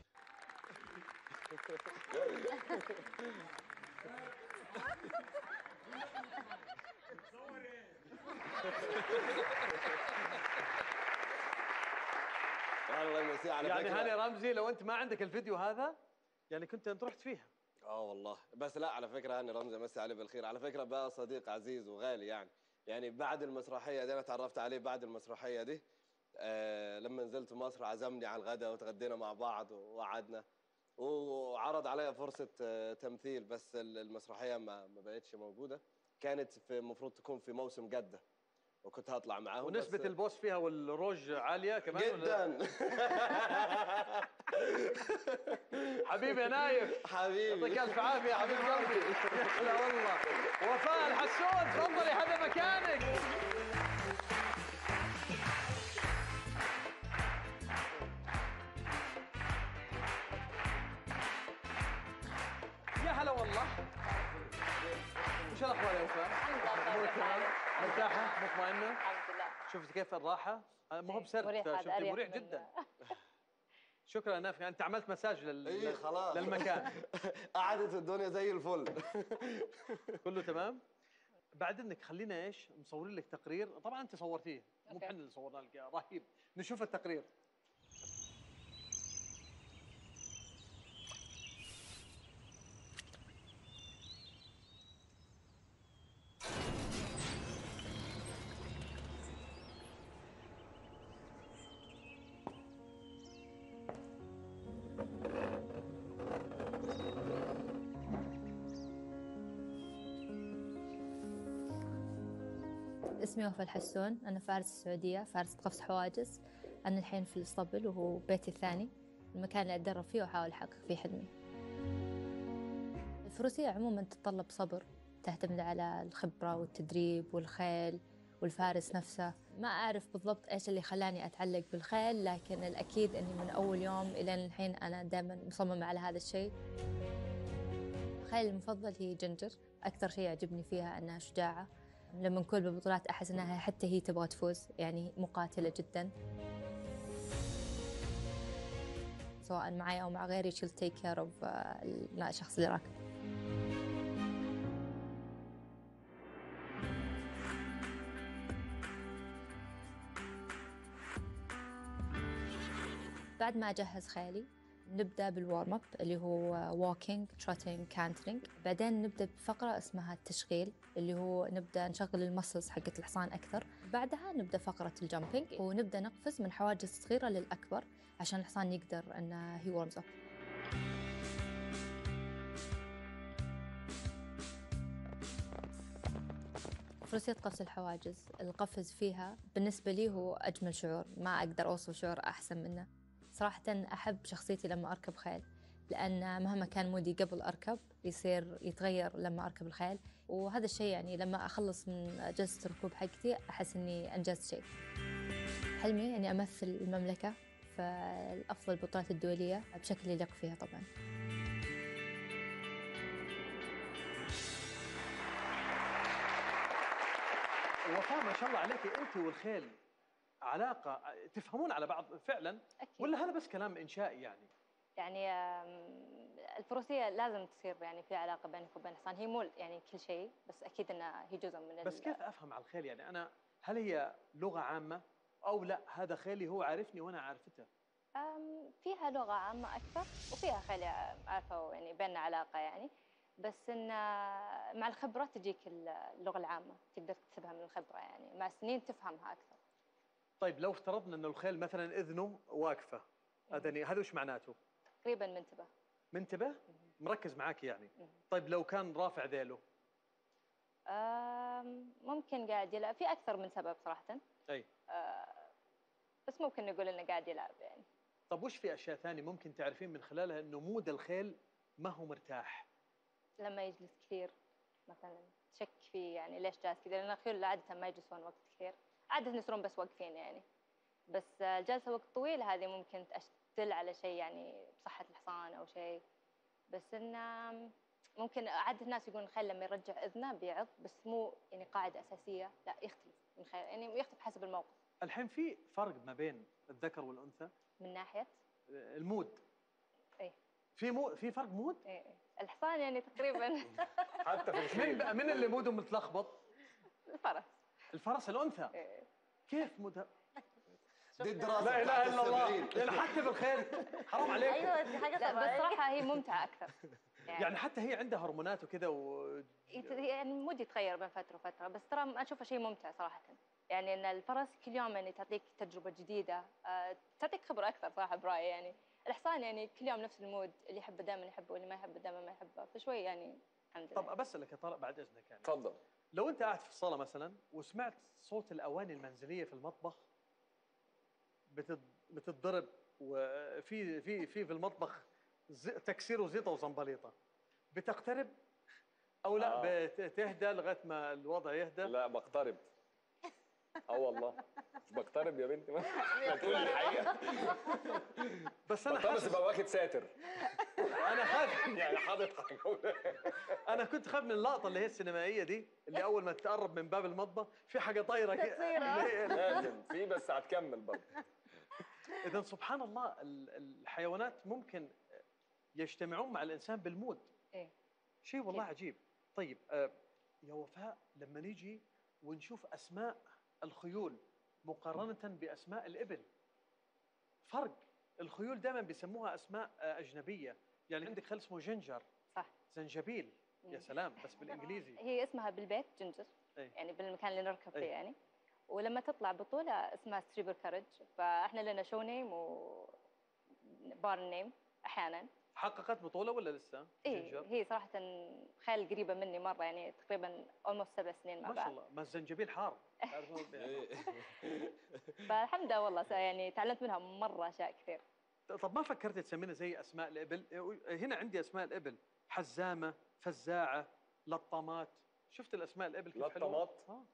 الله يمسيه على يعني فكرة. هاني رمزي لو انت ما عندك الفيديو هذا يعني كنت انت رحت فيها اه والله بس لا على فكره هاني رمزي مسي عليه بالخير على فكره بقى صديق عزيز وغالي يعني يعني بعد المسرحيه دي انا تعرفت عليه بعد المسرحيه دي آه لما نزلت مصر عزمني على الغداء وتغدينا مع بعض وقعدنا وعرض علي فرصه آه تمثيل بس ال- المسرحيه ما ما بقتش موجوده كانت في المفروض تكون في موسم جده وكنت هطلع معاهم ونسبة بس- البوس فيها والروج عالية كمان ولا لا؟ جدا حبيبي يا نايف حبيبي يعطيك الف عافية يا حبيب قلبي يا هلا والله وفاء الحسون تفضلي هذا مكانك يا هلا والله وش الاخبار يا وفاء؟ امورك تمام؟ مرتاحة؟ مطمئنة؟ الحمد لله شفت كيف الراحة؟ آه، ما هو بسرد مريح هذا شفتي أريح مريح من- جدا شكرا نافع انت عملت مساج لل... اي خلاص للمكان قعدت الدنيا زي الفل كله تمام بعد انك خلينا ايش مصورين لك تقرير طبعا انت صورتيه مو أوكي. احنا اللي صورنا لك إياه، رهيب نشوف التقرير اسمي وفاء الحسون أنا فارس السعودية فارس قفص حواجز أنا الحين في الاسطبل وهو بيتي الثاني المكان اللي أتدرب فيه وأحاول أحقق فيه حلمي الفروسية عموما تتطلب صبر تعتمد على الخبرة والتدريب والخيل والفارس نفسه ما أعرف بالضبط إيش اللي خلاني أتعلق بالخيل لكن الأكيد أني من أول يوم إلى الحين أنا دائما مصممة على هذا الشيء خيلي المفضل هي جنجر أكثر شيء يعجبني فيها أنها شجاعة لما نكون بالبطولات أحس أنها حتى هي تبغى تفوز يعني مقاتلة جدا سواء معي أو مع غيري she'll take care of آه، الشخص اللي راكب بعد ما أجهز خيلي نبدأ بالوارم اب اللي هو ووكينج تروتينج كانترينج بعدين نبدأ بفقرة اسمها التشغيل اللي هو نبدأ نشغل المسلز حقت الحصان أكثر بعدها نبدأ فقرة الجامبينج ونبدأ نقفز من حواجز صغيرة للأكبر عشان الحصان يقدر أنه هي ورمز اب فروسية قفز الحواجز القفز فيها بالنسبة لي هو أجمل شعور ما أقدر أوصف شعور أحسن منه صراحة أحب شخصيتي لما أركب خيل لأن مهما كان مودي قبل أركب يصير يتغير لما أركب الخيل وهذا الشيء يعني لما أخلص من جلسة الركوب حقتي أحس إني أنجزت شيء حلمي إني أمثل المملكة في أفضل البطولات الدولية بشكل يليق فيها طبعاً وفاء ما شاء الله عليك انت والخيل علاقة تفهمون على بعض فعلا أكيد ولا هذا بس كلام إنشائي يعني يعني آم، الفروسية لازم تصير يعني في علاقة بينك وبين الحصان هي مو يعني كل شيء بس أكيد أنها هي جزء من بس ال- كيف أفهم على الخيل يعني أنا هل هي لغة عامة او لا هذا خيلي هو عارفني وانا عارفته أم، فيها لغة عامة أكثر وفيها خلي عارفة يعني بيننا علاقة يعني بس إن مع الخبرة تجيك اللغة العامة تقدر تكتسبها من الخبرة يعني مع السنين تفهمها أكثر طيب لو افترضنا انه الخيل مثلا اذنه واقفه اذني هذا وش معناته تقريبا منتبه منتبه مركز معاك يعني طيب لو كان رافع ذيله أم، ممكن قاعد يلعب في أكثر من سبب صراحة اي أه، بس ممكن نقول إنه قاعد يلعب يعني طب وش في اشياء ثانيه ممكن تعرفين من خلالها انه مود الخيل ما هو مرتاح لما يجلس كثير مثلا تشك فيه يعني ليش جالس كذا لان الخيول عاده ما يجلسون وقت كثير عاده يصيرون بس واقفين يعني بس الجلسه وقت طويل هذه ممكن تدل على شيء يعني بصحه الحصان او شيء بس انه ممكن عاده الناس يقولون الخيل لما يرجع اذنه بيعض بس مو يعني قاعده اساسيه لا يختلف من خيل يعني يختلف حسب الموقف الحين في فرق ما بين الذكر والانثى من ناحيه المود اي في مو في فرق مود اي إي. الحصان يعني تقريبا حتى في الخيل من من اللي موده متلخبط الفرس الفرس الانثى إيه. كيف مودها دي الدراسه لا اله الا الله السبعين. يعني حتى بالخيل حرام عليك ايوه دي حاجه لا بس طبيعيه صراحه هي ممتعه اكثر يعني حتى هي عندها هرمونات وكذا و... يت- يعني مود يتغير بين فتره وفتره بس ترى اشوفه شيء ممتع صراحه يعني ان الفرس كل يوم يعني تعطيك تجربه جديده آه، تعطيك خبره اكثر صراحه برايي يعني الحصان يعني كل يوم نفس المود اللي يحبه دائما يحبه واللي ما يحبه دائما ما يحبه فشوي يعني الحمد لله طب بسألك يا طارق بعد اذنك يعني تفضل لو انت قاعد في الصاله مثلا وسمعت صوت الاواني المنزليه في المطبخ بتد- بتتضرب وفي في في في المطبخ زي- تكسير وزيطه وزنبليطه بتقترب او لا آه. بتهدى لغايه ما الوضع يهدى لا بقترب اه والله مش بقترب يا بنتي ما تقول الحقيقه بس انا بقترب بس حاسس يبقى واخد ساتر انا خايف يعني حاطط حاجه انا كنت خايف من اللقطه اللي هي السينمائيه دي اللي اول ما تقرب من باب المطبخ في حاجه طايره كده لازم في بس هتكمل برضه اذا سبحان الله ال- الحيوانات ممكن يجتمعون مع الانسان بالمود ايه شيء والله أكيد. عجيب طيب آه، يا وفاء لما نيجي ونشوف اسماء الخيول مقارنه باسماء الابل فرق الخيول دائما بيسموها اسماء آه، اجنبيه يعني عندك خيل اسمه جنجر صح زنجبيل يا مم. سلام بس بالانجليزي هي اسمها بالبيت جنجر أي. يعني بالمكان اللي نركب فيه أي. يعني ولما تطلع بطولة اسمها ستريبر كارج فاحنا لنا شو نيم و بار نيم احيانا حققت بطوله ولا لسه اي جنجر هي صراحة خيل قريبة مني مرة يعني تقريبا almost سبع سنين مع ما شاء بعض الله ما الزنجبيل حار تعرفون يعني. فالحمد لله والله س- يعني تعلمت منها مرة اشياء كثير طب ما فكرت تسمينا زي اسماء الابل هنا عندي اسماء الابل حزامه فزاعه لطمات شفت الاسماء الابل كيف حلوة؟ لطمات؟ آه.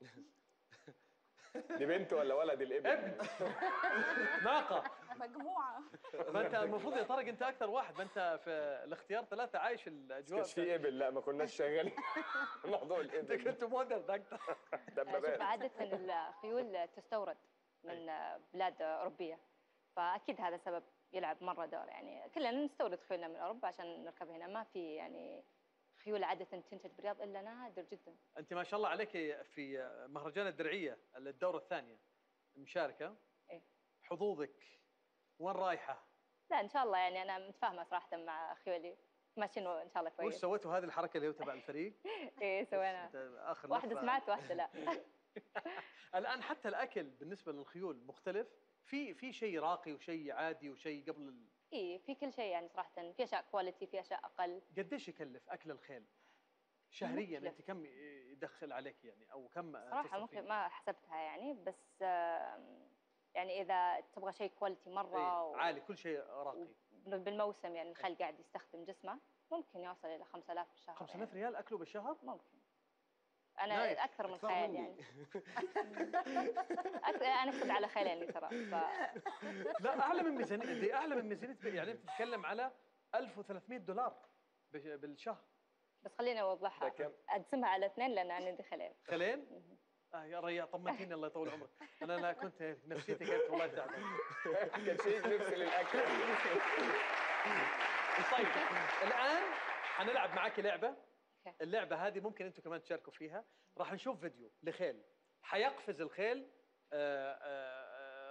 دي بنت ولا ولد الابن ابن ناقه مجموعه ما انت المفروض يا طارق انت اكثر واحد ما انت في الاختيار ثلاثه عايش بس الاجواء كانش في ابل لا ما كناش شغالين موضوع انت الابل كنت مودرن اكثر شوف دبابات عادة الخيول تستورد من بلاد أوروبية فأكيد هذا سبب يلعب مرة دور يعني كلنا نستورد خيولنا من أوروبا عشان نركب هنا ما في يعني خيول عادة تنتج بالرياض إلا نادر جدا انت ما شاء الله عليك في مهرجان الدرعيه الدوره الثانيه مشاركه إيه. حظوظك وين رايحه؟ لا إن شاء الله يعني أنا متفاهمة صراحة مع خيولي ماشيين إن شاء الله وش كويس سويتوا هذه الحركه اللي هو تبع الفريق؟ إيه سوينا أنت اخر واحدة لفة. سمعت واحدة لا الان حتى الاكل بالنسبه للخيول مختلف في في شيء راقي وشيء عادي وشيء قبل ال... إيه في كل شيء يعني صراحة في أشياء كواليتي في أشياء أقل قديش يكلف اكل الخيل؟ شهريا مختلف. انت كم يدخل عليك يعني او كم صراحة تصرفين؟ ممكن ما حسبتها يعني بس آم، يعني إذا تبغى شيء كواليتي مرة و- إيه، عالي كل شيء راقي بالموسم يعني الخيل قاعد يستخدم جسمه ممكن يوصل الى 5000 في الشهر 5000 ريال اكله بالشهر؟ يعني. ممكن انا نايف. اكثر من أكثر خيال مني. يعني أكثر انا كنت على خيلين ترى ف لا اعلى من ميزانيه دي اعلى من ميزانيه يعني انت تتكلم على 1300 دولار بش- بالشهر بس خليني ده اوضحها كم اقسمها على اثنين لان انا عندي خيلين خيلين؟ آه يا ريا طمنتيني الله يطول عمرك انا انا كنت نفسيتي كانت والله تعبانه كان شيء نفسي للاكل طيب الان حنلعب معاكي لعبه أوكي. اللعبه هذه ممكن انتم كمان تشاركوا فيها راح نشوف فيديو لخيل حيقفز الخيل آه، آه، آه،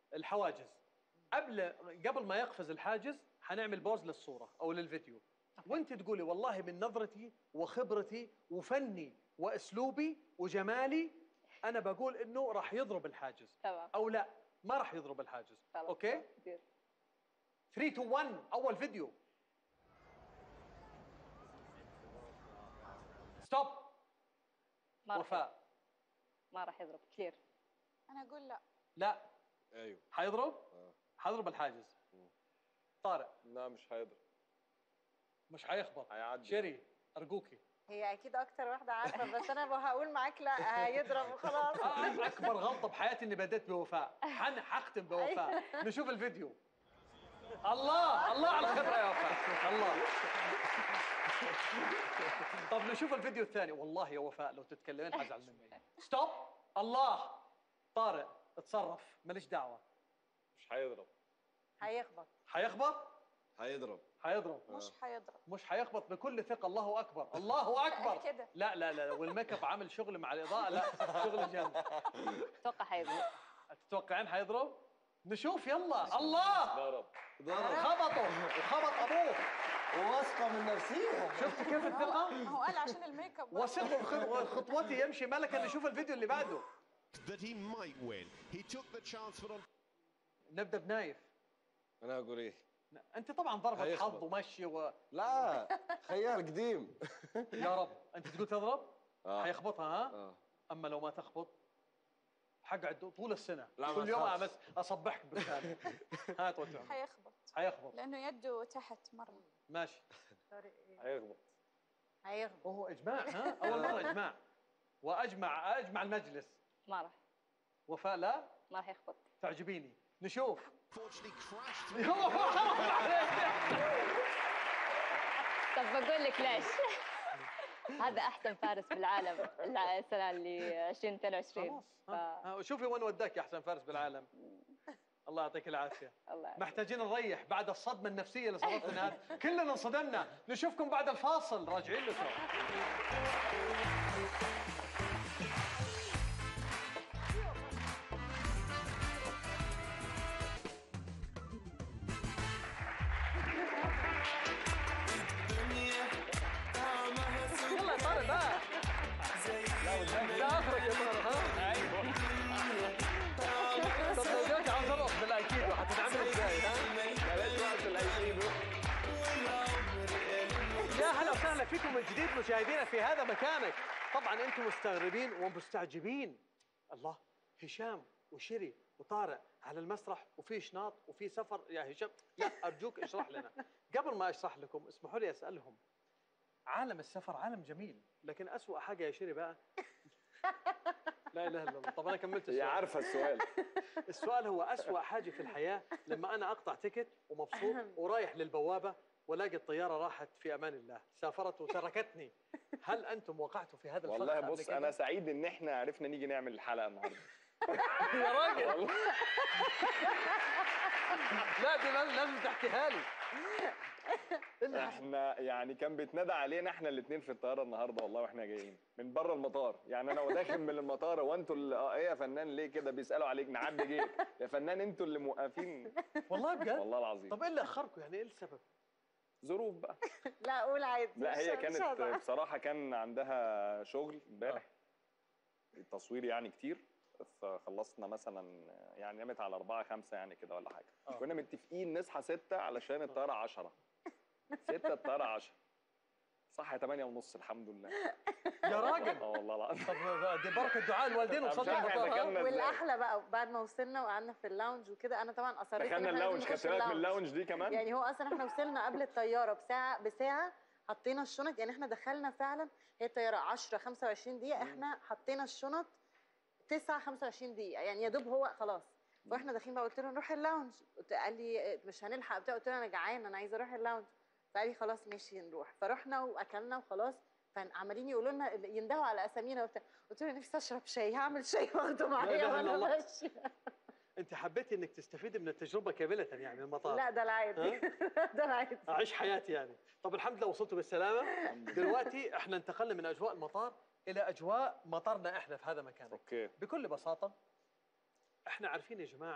الحواجز قبل قبل ما يقفز الحاجز حنعمل بوز للصوره او للفيديو وانت تقولي والله من نظرتي وخبرتي وفني واسلوبي وجمالي انا بقول انه راح يضرب الحاجز تمام او لا ما راح يضرب الحاجز خلاص اوكي كتير. 3 2 1 اول فيديو ستوب ما راح وفاء ما راح يضرب كثير انا اقول لا لا ايوه حيضرب آه. حيضرب الحاجز طارق لا مش هيضرب مش حيخبط هيعدي شيري ارجوكي هي اكيد اكتر واحده عارفه بس انا هقول معاك لا هيضرب وخلاص آه، اكبر غلطه بحياتي اني بديت بوفاء حن حختم بوفاء نشوف الفيديو الله الله على الخبره يا وفاء الله طب نشوف الفيديو الثاني والله يا وفاء لو تتكلمين حزعل مني ستوب الله طارق اتصرف ماليش دعوه مش هيضرب هيخبط حيخبط هيضرب حيضرب مش حيضرب مش حيخبط بكل ثقه الله اكبر الله اكبر كده لا لا لا والميك اب عامل شغل مع الاضاءه لا شغل جامد اتوقع حيضرب تتوقعين حيضرب نشوف يلا الله ضرب ضرب خبطه وخبط ابوه وواثقه من نفسيها شفت كيف الثقه ما هو قال عشان الميك اب وثق خطوتي يمشي ملكا نشوف الفيديو اللي بعده that he might win. He took the chance, but on نبدا بنايف انا اقول ايه انت طبعا ضربه هيخبط. حظ ومشي و... لا خيال قديم يا رب انت تقول تضرب آه. حيخبطها ها آه. اما لو ما تخبط حقعد طول السنه لا، ما كل يوم تخافش. بس اصبحك بالثاني هات وجهك حيخبط حيخبط لانه يده تحت مره ماشي هيخبط هيخبط وهو اجماع ها اول مره اجماع واجمع اجمع المجلس ما راح وفاء لا ما راح يخبط تعجبيني نشوف fortunately crashed. طب بقول لك ليش هذا احسن فارس بالعالم الع- السنه اللي 2022 خلاص ف... ها. ها، شوفي وين وداك يا احسن فارس بالعالم الله يعطيك العافيه الله يعافيك. محتاجين نريح بعد الصدمه النفسيه اللي صارت لنا هذه. كلنا انصدمنا نشوفكم بعد الفاصل راجعين لكم يلا يا طارق بقى ده اخرك يا طارق ها طب لو جاك عاوز ارقص بالايكيدو حتتعمل ازاي ها بلاش وقت الايكيدو يا هلا وسهلا فيكم من جديد مشاهدينا في هذا مكانك طبعا انتم مستغربين ومستعجبين الله هشام وشيري وطارق على المسرح وفي شناط وفي سفر يا هشام لا ارجوك اشرح لنا قبل ما اشرح لكم اسمحوا لي اسالهم عالم السفر عالم جميل لكن أسوأ حاجه يا شيري بقى لا اله الا الله طب انا كملت هي السؤال عارفه السؤال السؤال هو أسوأ حاجة في الحياة لما أنا أقطع تيكت ومبسوط ورايح للبوابة ولاقي الطيارة راحت في أمان الله سافرت وتركتني هل أنتم وقعتوا في هذا الفخ والله قبل بص كده؟ انا سعيد ان احنا عرفنا نيجي نعمل الحلقه النهارده يا راجل لا دي لازم لازم تحكيها لي إلا احنا يعني كان بيتنادى علينا احنا الاثنين في الطياره النهارده والله واحنا جايين من بره المطار يعني انا وداخل من المطار هو انتوا اللي اه ايه يا فنان ليه كده بيسالوا عليك نعدي جيت يا فنان انتوا اللي موقفين والله بجد والله العظيم طب إيه اللي أخركم يعني إيه السبب؟ ظروف بقى لا قول عادي لا مش- هي مش كانت هزعل. بصراحه كان عندها شغل امبارح تصوير يعني كتير فخلصنا مثلا يعني نامت على أربعة خمسة يعني كده ولا حاجة آه. كنا متفقين نصحى ستة علشان الطيارة عشرة ستة الطيارة عشرة صح تمانية ونص الحمد لله يا راجل اه والله العظيم طب دي بركة دعاء الوالدين مش وصلت عارف احنا المطار ها؟ كنا ازاي. والاحلى بقى بعد ما وصلنا وقعدنا في اللاونج وكده انا طبعا اصريت إن دخلنا إحنا لازم اللاونج نخش خدت بالك من اللاونج دي كمان يعني هو اصلا احنا وصلنا قبل الطياره بساعه بساعه حطينا الشنط يعني احنا دخلنا فعلا هي الطياره 10 25 دقيقه احنا حطينا الشنط 9 25 دقيقه يعني يا دوب هو خلاص واحنا داخلين بقى قلت له نروح اللاونج قلت- قال لي مش هنلحق بتاع قلت له انا جعان انا عايزه اروح اللاونج فقال لي خلاص ماشي نروح فرحنا واكلنا وخلاص فعمالين يقولوا لنا يندهوا على اسامينا وبتاع قلت له نفسي اشرب شاي هعمل شاي واخده معايا إله إلا وانا الله. ماشيه أنت حبيتي إنك تستفيدي من التجربة كاملة يعني من المطار لا ده العادي ده العادي أعيش حياتي يعني طب الحمد لله وصلتوا بالسلامة دلوقتي احنا انتقلنا من أجواء المطار إلى أجواء مطارنا احنا في هذا مكان اوكي بكل بساطة احنا عارفين يا جماعة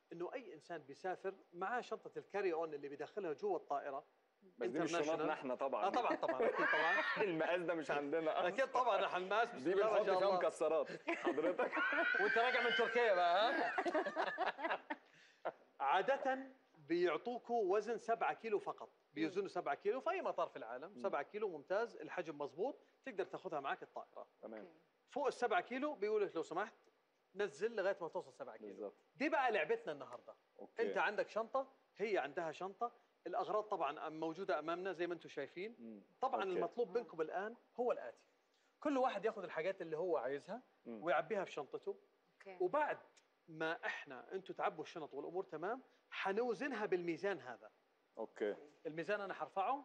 انه اي انسان بيسافر معاه شنطه الكاري اون اللي بيدخلها جوا الطائره بس دي مش شنطنا International. احنا طبعا اه طبعا طبعا اكيد طبعا المقاس ده مش عندنا اكيد طبعا احنا الماس بسم دي الله ما بنحط شاء فيها الله مكسرات حضرتك وانت راجع من تركيا بقى ها عادة بيعطوكوا وزن 7 كيلو فقط بيوزنوا 7 كيلو في اي مطار في العالم 7 كيلو ممتاز الحجم مظبوط تقدر تاخذها معك الطائره تمام فوق ال 7 كيلو بيقول لك لو سمحت نزل لغايه ما توصل 7 كيلو بالظبط دي بقى لعبتنا النهارده اوكي انت عندك شنطه هي عندها شنطه الاغراض طبعا موجوده امامنا زي ما انتم شايفين مم. طبعا أوكي. المطلوب منكم الان هو الاتي كل واحد ياخذ الحاجات اللي هو عايزها مم. ويعبيها في شنطته اوكي وبعد ما احنا انتم تعبوا الشنط والامور تمام حنوزنها بالميزان هذا اوكي الميزان انا حرفعه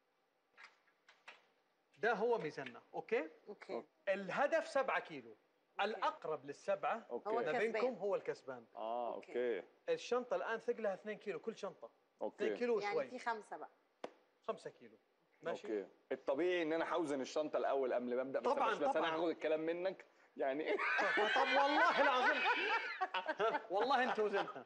ده هو ميزاننا اوكي اوكي الهدف 7 كيلو الاقرب للسبعه اوكي هو ما الكسبان. بينكم هو الكسبان اه أوكي. اوكي الشنطه الان ثقلها 2 كيلو كل شنطه 2 اوكي كيلو يعني وشوي في خمسه بقى 5 كيلو ماشي اوكي الطبيعي ان انا حوزن الشنطه الاول قبل ما ابدا بس طبعاً، بس, بس طبعاً. انا هاخد الكلام منك يعني ايه طب والله العظيم والله انت وزنها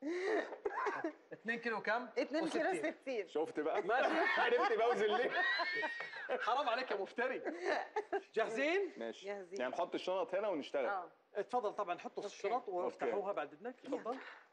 2 كيلو كم؟ 2 كيلو و60. 60 شفت بقى ماشي. عرفت بوزن ليه حرام عليك يا مفتري جاهزين؟ ماشي جاهزين. يعني نحط الشنط هنا ونشتغل اه اتفضل طبعا حطوا أوكي. الشنط وافتحوها بعد اذنك تفضل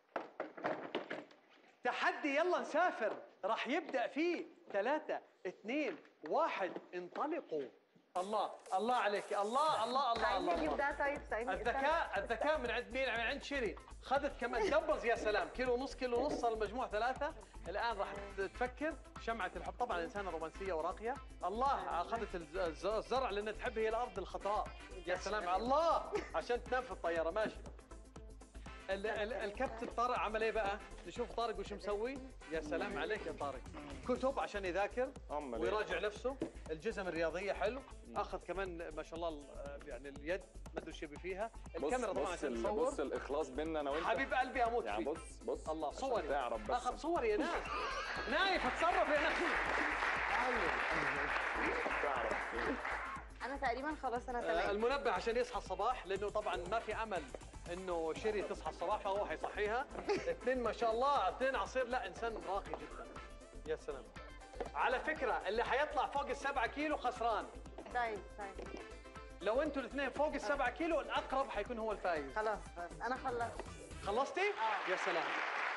تحدي يلا نسافر راح يبدا فيه ثلاثة اثنين واحد انطلقوا الله الله عليك الله الله الله عايزين الله, نجيب الله. ده طيب ثانية الذكاء الذكاء من عند مين؟ من عند شيري خذت كمان دبز يا سلام كيلو ونص كيلو ونص صار المجموع ثلاثة الآن راح تفكر شمعة الحب طبعا إنسانة رومانسية وراقية الله أخذت الز- الز- الزرع لأنها تحب هي الأرض الخضراء يا سلام الله عشان تنام في الطيارة ماشي ال- ال- الكابتن طارق عمل ايه بقى؟ نشوف طارق وش مسوي؟ يا سلام عليك يا طارق كتب عشان يذاكر أمال إيه؟ ويراجع نفسه الجزم الرياضيه حلو اخذ كمان ما شاء الله ال- يعني اليد ما ادري ايش يبي فيها بص الكاميرا طبعا بص عشان ال- تصور بص الاخلاص بيننا انا وانت حبيب قلبي اموت يعني فيه بص بص الله عشان صوري تعرف بس اخذ صوري يا ناس نايف اتصرف يا ناس تعرف انا تقريبا خلاص انا آه، تمام المنبه عشان يصحى الصباح لانه طبعا ما في امل انه شيري تصحى الصباح فهو حيصحيها اثنين ما شاء الله اثنين عصير لا انسان راقي جدا يا سلام على فكره اللي حيطلع فوق السبعة كيلو خسران طيب طيب لو انتوا الاثنين فوق السبعة كيلو الاقرب حيكون هو الفايز خلاص بس انا خلصت خلصتي؟ آه. يا سلام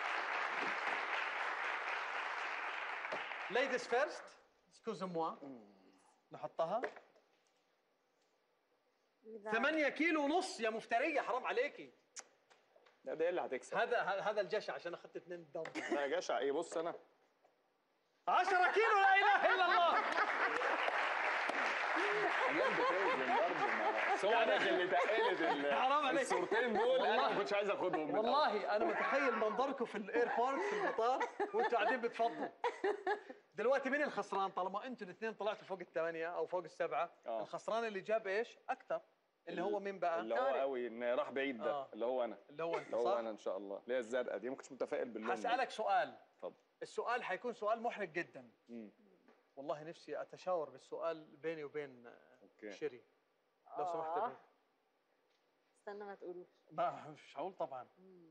ليديز فيرست سكوز موا نحطها 8 كيلو ونص يا مفترية حرام عليكي لا ده إيه اللي هتكسب هذا هذا الجشع عشان اخذت اثنين دم لا يا جشع ايه بص انا 10 كيلو لا اله الا الله اليوم بتوزن برضه ما- صورك اللي تقلت ال- حرام عليك. الصورتين دول انا والله. ما كنتش عايز اخدهم من الأول. والله انا متخيل منظركم في الايربورت في المطار وانتوا قاعدين بتفضوا دلوقتي مين الخسران طالما انتوا الاثنين طلعتوا فوق الثمانيه او فوق السبعه آه. الخسران اللي جاب ايش اكثر اللي هو مين بقى اللي هو قوي ان راح بعيد ده آه. اللي هو انا اللي هو انت اللي هو صح انا ان شاء الله اللي هي الزرقاء دي ما كنتش متفائل باللون ده. هسالك سؤال اتفضل السؤال حيكون سؤال محرج جدا مم. والله نفسي اتشاور بالسؤال بيني وبين آه، اوكي شيري لو سمحت آه. بي. استنى ما تقولوش ما مش هقول طبعا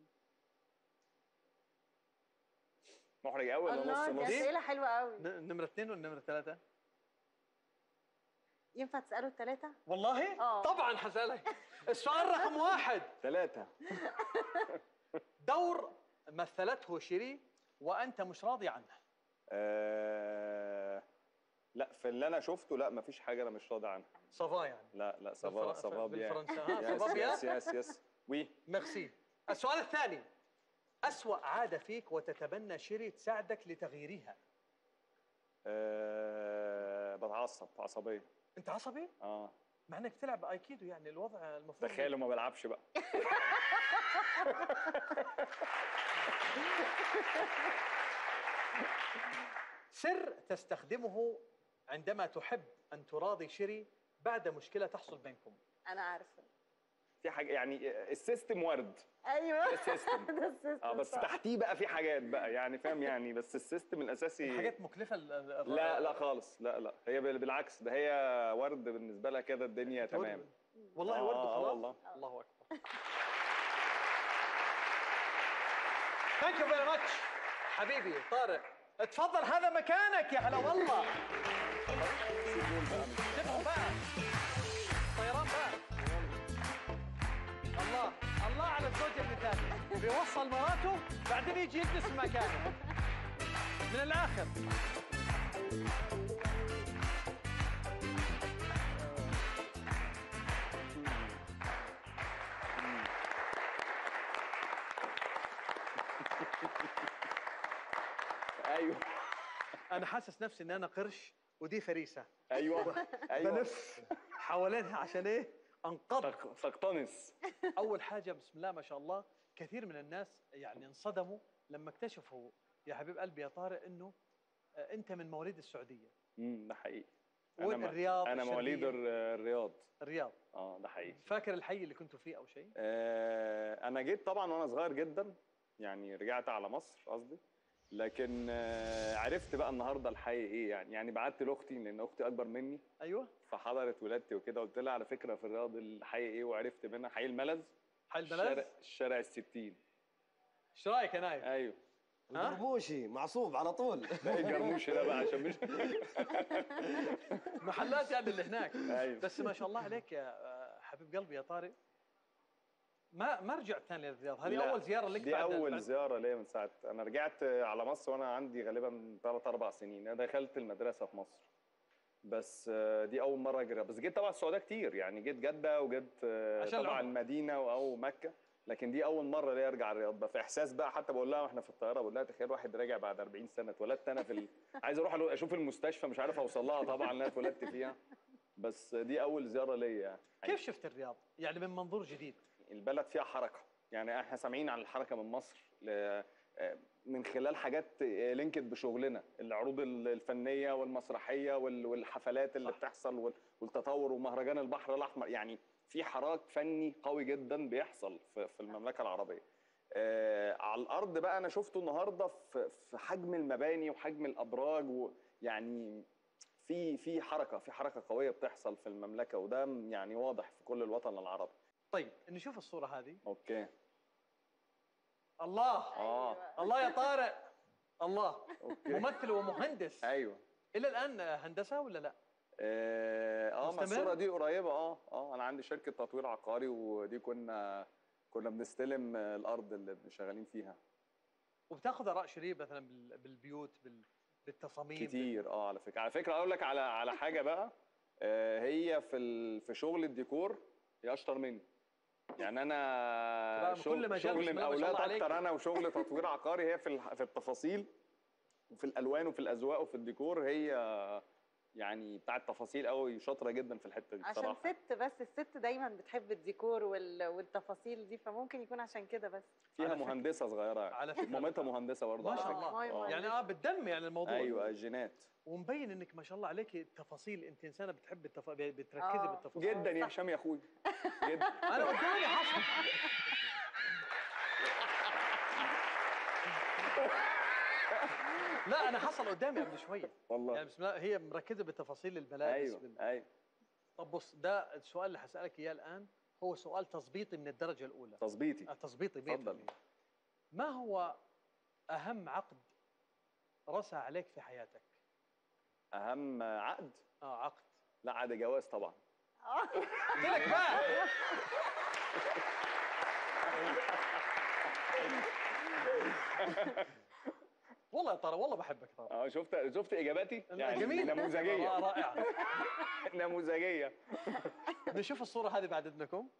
محرج قوي ولا الله نص دي نص اسئله حلوه قوي ن- نمره اثنين ولا نمره ثلاثه ينفع تسالوا الثلاثه والله آه. طبعا حسألك السؤال رقم واحد ثلاثة دور مثلته شيري وانت مش راضي عنه آه... لا في اللي انا شفته لا مفيش حاجة انا مش راضي عنها صافا يعني لا لا بالفر- صباب صباب بالفرنسا يعني ها صافا بيا يس يس يس وي ميرسي السؤال الثاني أسوأ عادة فيك وتتبنى شيري تساعدك لتغييرها آه... بتعصب عصبية انت عصبي اه مع انك تلعب ايكيدو يعني الوضع المفروض تخيلوا ما بلعبش بقى سر تستخدمه عندما تحب ان تراضي شيري بعد مشكله تحصل بينكم انا عارفه في حاجة يعني السيستم ورد ايوه ده السيستم ده السيستم اه بس صح. تحتيه بقى في حاجات بقى يعني فاهم يعني بس السيستم الاساسي حاجات مكلفه ال- ال- لا لا خالص لا لا هي بال- بالعكس ده هي ورد بالنسبه لها كده الدنيا تمام والله آه، ورد آه، خلاص والله. الله اكبر ثانك يو فيري ماتش حبيبي طارق تفضل هذا مكانك يا هلا والله سيبهم بقى طيران بقى الله الله على الزوج المثالي بيوصل مراته بعدين يجي يجلس في مكانه من الاخر ايوه انا حاسس نفسي ان انا قرش ودي فريسه ايوه ايوه بلف حوالينها عشان ايه انقض تق- تقتنص اول حاجه بسم الله ما شاء الله كثير من الناس يعني انصدموا لما اكتشفوا يا حبيب قلبي يا طارق انه آه، انت من مواليد السعوديه امم ده حقيقي وين م- الرياض انا مواليد الشرقية؟ الر- الرياض الرياض اه ده حقيقي فاكر الحي اللي كنتوا فيه او شيء آه، انا جيت طبعا وانا صغير جدا يعني رجعت على مصر قصدي لكن آه، عرفت بقى النهارده الحي ايه يعني يعني بعت لاختي لان اختي اكبر مني ايوه فحضرت ولادتي وكده قلت لها على فكره في الرياض الحي ايه وعرفت منها حي الملز حي الملز الشارع, الشارع الستين ايش رايك يا نايف ايوه القرموشي معصوب على طول ده ايه الجرموش ده بقى عشان مش محلات يعني اللي هناك ايوه بس ما شاء الله عليك يا آه، حبيب قلبي يا طارق ما ما رجعت ثاني للرياض هذه لا، اول زياره لك دي بعد اول بعد- زياره ليا من ساعه انا رجعت على مصر وانا عندي غالبا 3 4 سنين انا دخلت المدرسه في مصر بس آه، دي اول مره اجري بس جيت طبعا السعوديه كتير يعني جيت جده وجيت آه، عشان طبعا العمرة. المدينه او مكه لكن دي اول مره ليا ارجع الرياض بقى في احساس بقى حتى بقول لها واحنا في الطياره بقول لها تخيل واحد راجع بعد 40 سنه اتولدت انا في ال... عايز اروح اشوف المستشفى مش عارف اوصل لها طبعا اللي انا اتولدت فيها بس دي اول زياره ليا يعني كيف شفت الرياض يعني من منظور جديد البلد فيها حركه يعني احنا سامعين عن الحركه من مصر ل- من خلال حاجات لينكد بشغلنا العروض الفنيه والمسرحيه وال- والحفلات اللي بتحصل وال- والتطور ومهرجان البحر الاحمر يعني في حراك فني قوي جدا بيحصل في في المملكه العربيه آه، على الارض بقى انا شفته النهارده في في حجم المباني وحجم الابراج ويعني في في حركه في حركه قويه بتحصل في المملكه وده يعني واضح في كل الوطن العربي طيب نشوف الصوره هذه اوكي الله اه الله يا طارق الله اوكي ممثل ومهندس ايوه الى الان هندسه ولا لا اه آه، ما مستمر؟ الصوره دي قريبه اه اه انا عندي شركه تطوير عقاري ودي كنا كنا بنستلم آه، الارض اللي شغالين فيها وبتاخذ اراء شريف مثلا بال- بالبيوت بال- بالتصاميم كتير اه على فكره على فكره اقول لك على على حاجه بقى آه هي في ال... في شغل الديكور هي اشطر مني يعني انا طبعاً كل شغل, مجال شغل بسم الله ما شاء مقاولات الله عليك. اكتر انا وشغل تطوير عقاري هي في الح- في التفاصيل وفي الالوان وفي الاذواق وفي الديكور هي يعني بتاعت تفاصيل قوي شاطره جدا في الحته دي عشان بصراحه ست بس الست دايما بتحب الديكور وال... والتفاصيل دي فممكن يكون عشان كده بس فيها على فكرة- مهندسه صغيره على فكرة- مامتها مهندسه برضه ما على شاء فكرة. الله آه. يعني اه بالدم يعني الموضوع ايوه الجينات ومبين انك ما شاء الله عليك التفاصيل انت انسانه بتحب التف... بتركزي آه. بالتفاصيل جدا يا هشام يا اخوي جدا انا قدامي حصل لا انا حصل قدامي قبل شويه والله يعني بسم الله هي مركزه بتفاصيل الملابس ايوه بال... ايوه طب بص ده السؤال اللي هسالك اياه الان هو سؤال تظبيطي من الدرجه الاولى تظبيطي آه، تظبيطي 100% اتفضل. ما هو اهم عقد رسى عليك في حياتك اهم عقد اه عقد لا عقد جواز طبعا قلت لك بقى والله يا ترى والله بحبك ترى اه شفت شفت اجاباتي يعني جميل نموذجيه رائعه نموذجيه نشوف الصورة هذه بعد إذنكم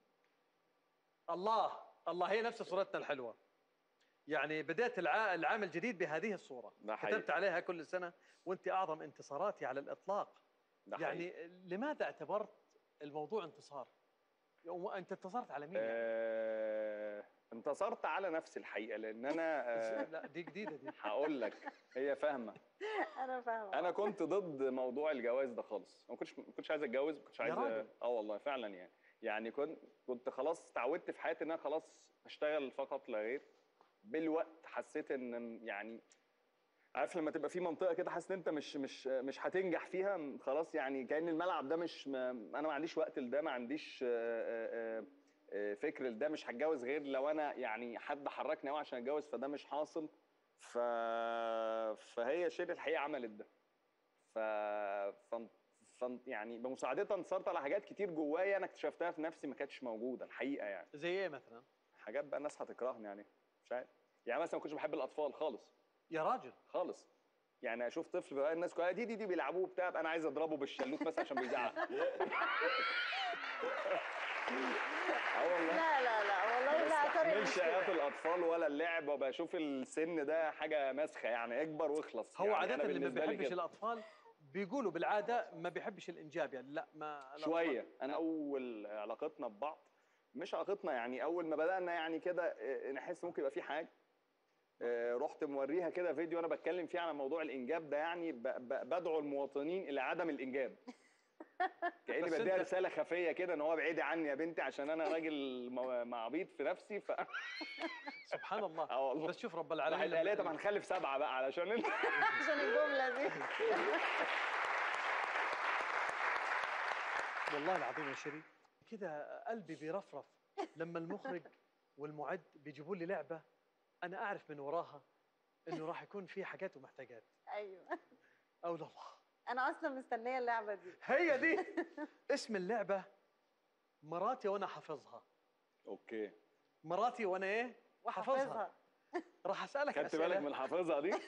الله الله هي نفس صورتنا الحلوة يعني بديت الع... العام الجديد بهذه الصورة ده حقيقي. كتبت عليها كل سنة وأنت أعظم انتصاراتي على الإطلاق ده يعني لماذا اعتبرت الموضوع انتصار؟ أنت انتصرت على مين؟ يعني؟ آه... انتصرت على نفسي الحقيقه لان انا آه... لا دي جديدة دي هقول لك هي فاهمه انا فاهمه انا كنت ضد موضوع الجواز ده خالص ما كنتش ما كنتش عايز اتجوز ما كنتش يا عايز راجل. اه والله فعلا يعني يعني كنت كنت خلاص اتعودت في حياتي ان انا خلاص اشتغل فقط لا غير بالوقت حسيت ان يعني عارف لما تبقى في منطقه كده حاسس ان انت مش مش مش هتنجح فيها م- خلاص يعني كان الملعب ده مش م- انا ما عنديش وقت لده ما عنديش آه، آه، آه، آه، فكر ده مش هتجوز غير لو انا يعني حد حركني قوي عشان اتجوز فده مش حاصل ف... فهي شيري الحقيقه عملت ده ف... ف... ف... يعني بمساعدتها انتصرت على حاجات كتير جوايا انا اكتشفتها في نفسي ما كانتش موجوده الحقيقه يعني زي ايه مثلا حاجات بقى الناس هتكرهني يعني مش عارف يعني مثلا ما كنتش بحب الاطفال خالص يا راجل خالص يعني اشوف طفل بقى الناس كلها دي دي دي بيلعبوه بتاع أبقى انا عايز اضربه بالشلوت مثلا عشان بيزعق اه والله لا لا لا والله ما لا طارق مش بستحملش عياط كده الاطفال ولا اللعب وبشوف السن ده حاجه مسخه يعني اكبر واخلص هو يعني عاده أنا اللي ما بالنسبة لي بيحبش كده. الاطفال بيقولوا بالعاده ما بيحبش الانجاب يعني لا ما الأطفال- شويه انا اول علاقتنا ببعض مش علاقتنا يعني اول ما بدانا يعني كده آه، نحس ممكن يبقى في حاجه آه، رحت موريها كده فيديو انا بتكلم فيه عن موضوع الانجاب ده يعني ب- ب- بدعو المواطنين الى عدم الانجاب كاني بس بديها أنت- رساله خفيه كده ان هو بعيدي عني يا بنتي عشان انا راجل م- معبيط في نفسي ف سبحان الله اه والله بس شوف رب راح العالمين قال لي لما- طب هنخلف سبعه بقى علشان انت عشان الجمله دي والله العظيم يا شيري كده قلبي بيرفرف لما المخرج والمعد بيجيبوا لي لعبه انا اعرف من وراها انه راح يكون في حاجات ومحتاجات ايوه او الله انا اصلا مستنيه اللعبه دي هي دي اسم اللعبه مراتي وانا حافظها اوكي مراتي وانا ايه حافظها راح اسالك خدت اسئله بالك من حافظها دي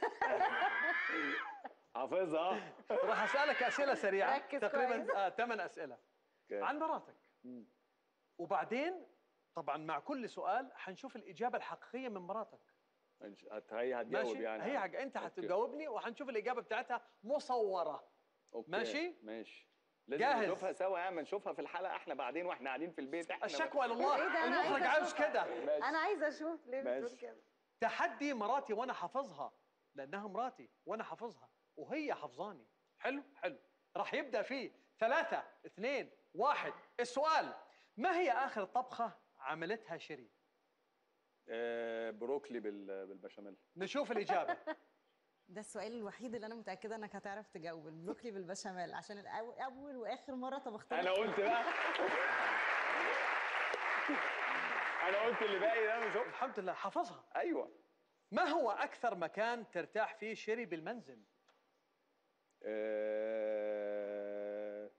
حافظها راح اسالك اسئله سريعه ركز تقريبا كويس. آه ثمان اسئله أوكي. عن مراتك مم. وبعدين طبعا مع كل سؤال حنشوف الاجابه الحقيقيه من مراتك هت- هي هتجاوب ماشي يعني هي حق انت أوكي. هتجاوبني وحنشوف الاجابه بتاعتها مصوره أوكي. ماشي؟ ماشي لازم جاهز. نشوفها سوا يا عم نشوفها في الحلقه احنا بعدين واحنا قاعدين في البيت احنا الشكوى لله إيه ده؟ أنا المخرج عايزة عاوز أشوفها. كده ماشي. انا عايزه اشوف ليه بتقول ماشي. كده تحدي مراتي وانا حافظها لانها مراتي وانا حافظها وهي حافظاني حلو حلو راح يبدا فيه ثلاثة اثنين واحد السؤال ما هي اخر طبخه عملتها شيري آه بروكلي بال- بالبشاميل نشوف الاجابه ده السؤال الوحيد اللي انا متاكده انك هتعرف تجاوب البروكلي بالبشاميل عشان الأو- اول واخر مره طبخت انا قلت بقى انا قلت اللي باقي ده مش هو. الحمد لله حافظها ايوه ما هو اكثر مكان ترتاح فيه شيري بالمنزل آه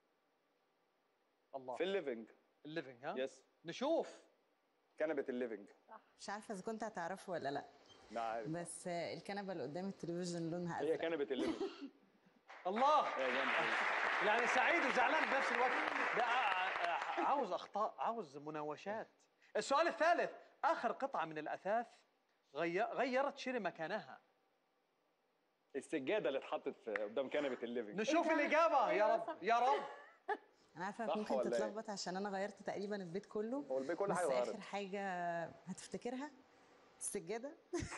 الله في الليفنج الليفنج ها يس نشوف كنبه الليفنج مش عارفه اذا كنت هتعرفه ولا لا ما عارف بس آه، الكنبه اللي قدام التلفزيون لونها هي ازرق كنبه الليفنج الله هي جامده يعني سعيد وزعلان بنفس الوقت لا ع- ع- عاوز اخطاء عاوز مناوشات السؤال الثالث اخر قطعه من الاثاث غي- غيرت شيري مكانها السجاده اللي اتحطت في قدام كنبه الليفنج نشوف إيه ده؟ الاجابه يا أيوة رب صح. يا رب انا عارفه صح إنك ممكن ولا إيه؟ تتلخبط عشان انا غيرت تقريبا البيت كله هو البيت كل بس حاجه اخر اتغيرت حاجه هتفتكرها السجاده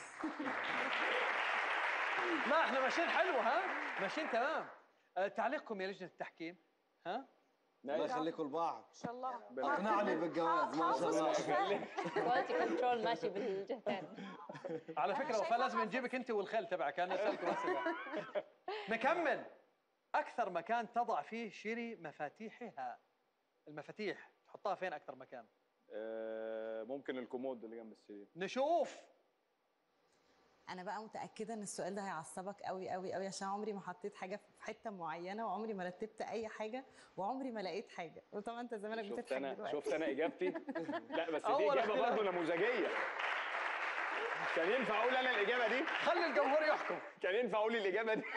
لا احنا ماشيين حلو ها ماشيين تمام أه تعليقكم يا لجنه التحكيم ها الله يخليكم لبعض ان شاء الله اقنعني بالجواز ما شاء الله كواليتي كنترول ماشي بالجهتين على فكره وفاء لازم نجيبك انت والخال تبعك انا اسالكم اسئله نكمل اكثر مكان تضع فيه شيري مفاتيحها المفاتيح تحطها فين اكثر مكان آه ممكن الكومود اللي جنب السرير نشوف انا بقى متاكده ان السؤال ده هيعصبك قوي قوي قوي عشان عمري ما حطيت حاجه في حته معينه وعمري ما رتبت اي حاجه وعمري ما لقيت حاجه وطبعا انت زمانك شفت بتضحك انا دلوقتي شفت انا اجابتي لا بس دي أول اجابه اختلاف. برضه نموذجيه كان ينفع اقول انا الاجابه دي خلي الجمهور يحكم كان ينفع اقول الاجابه دي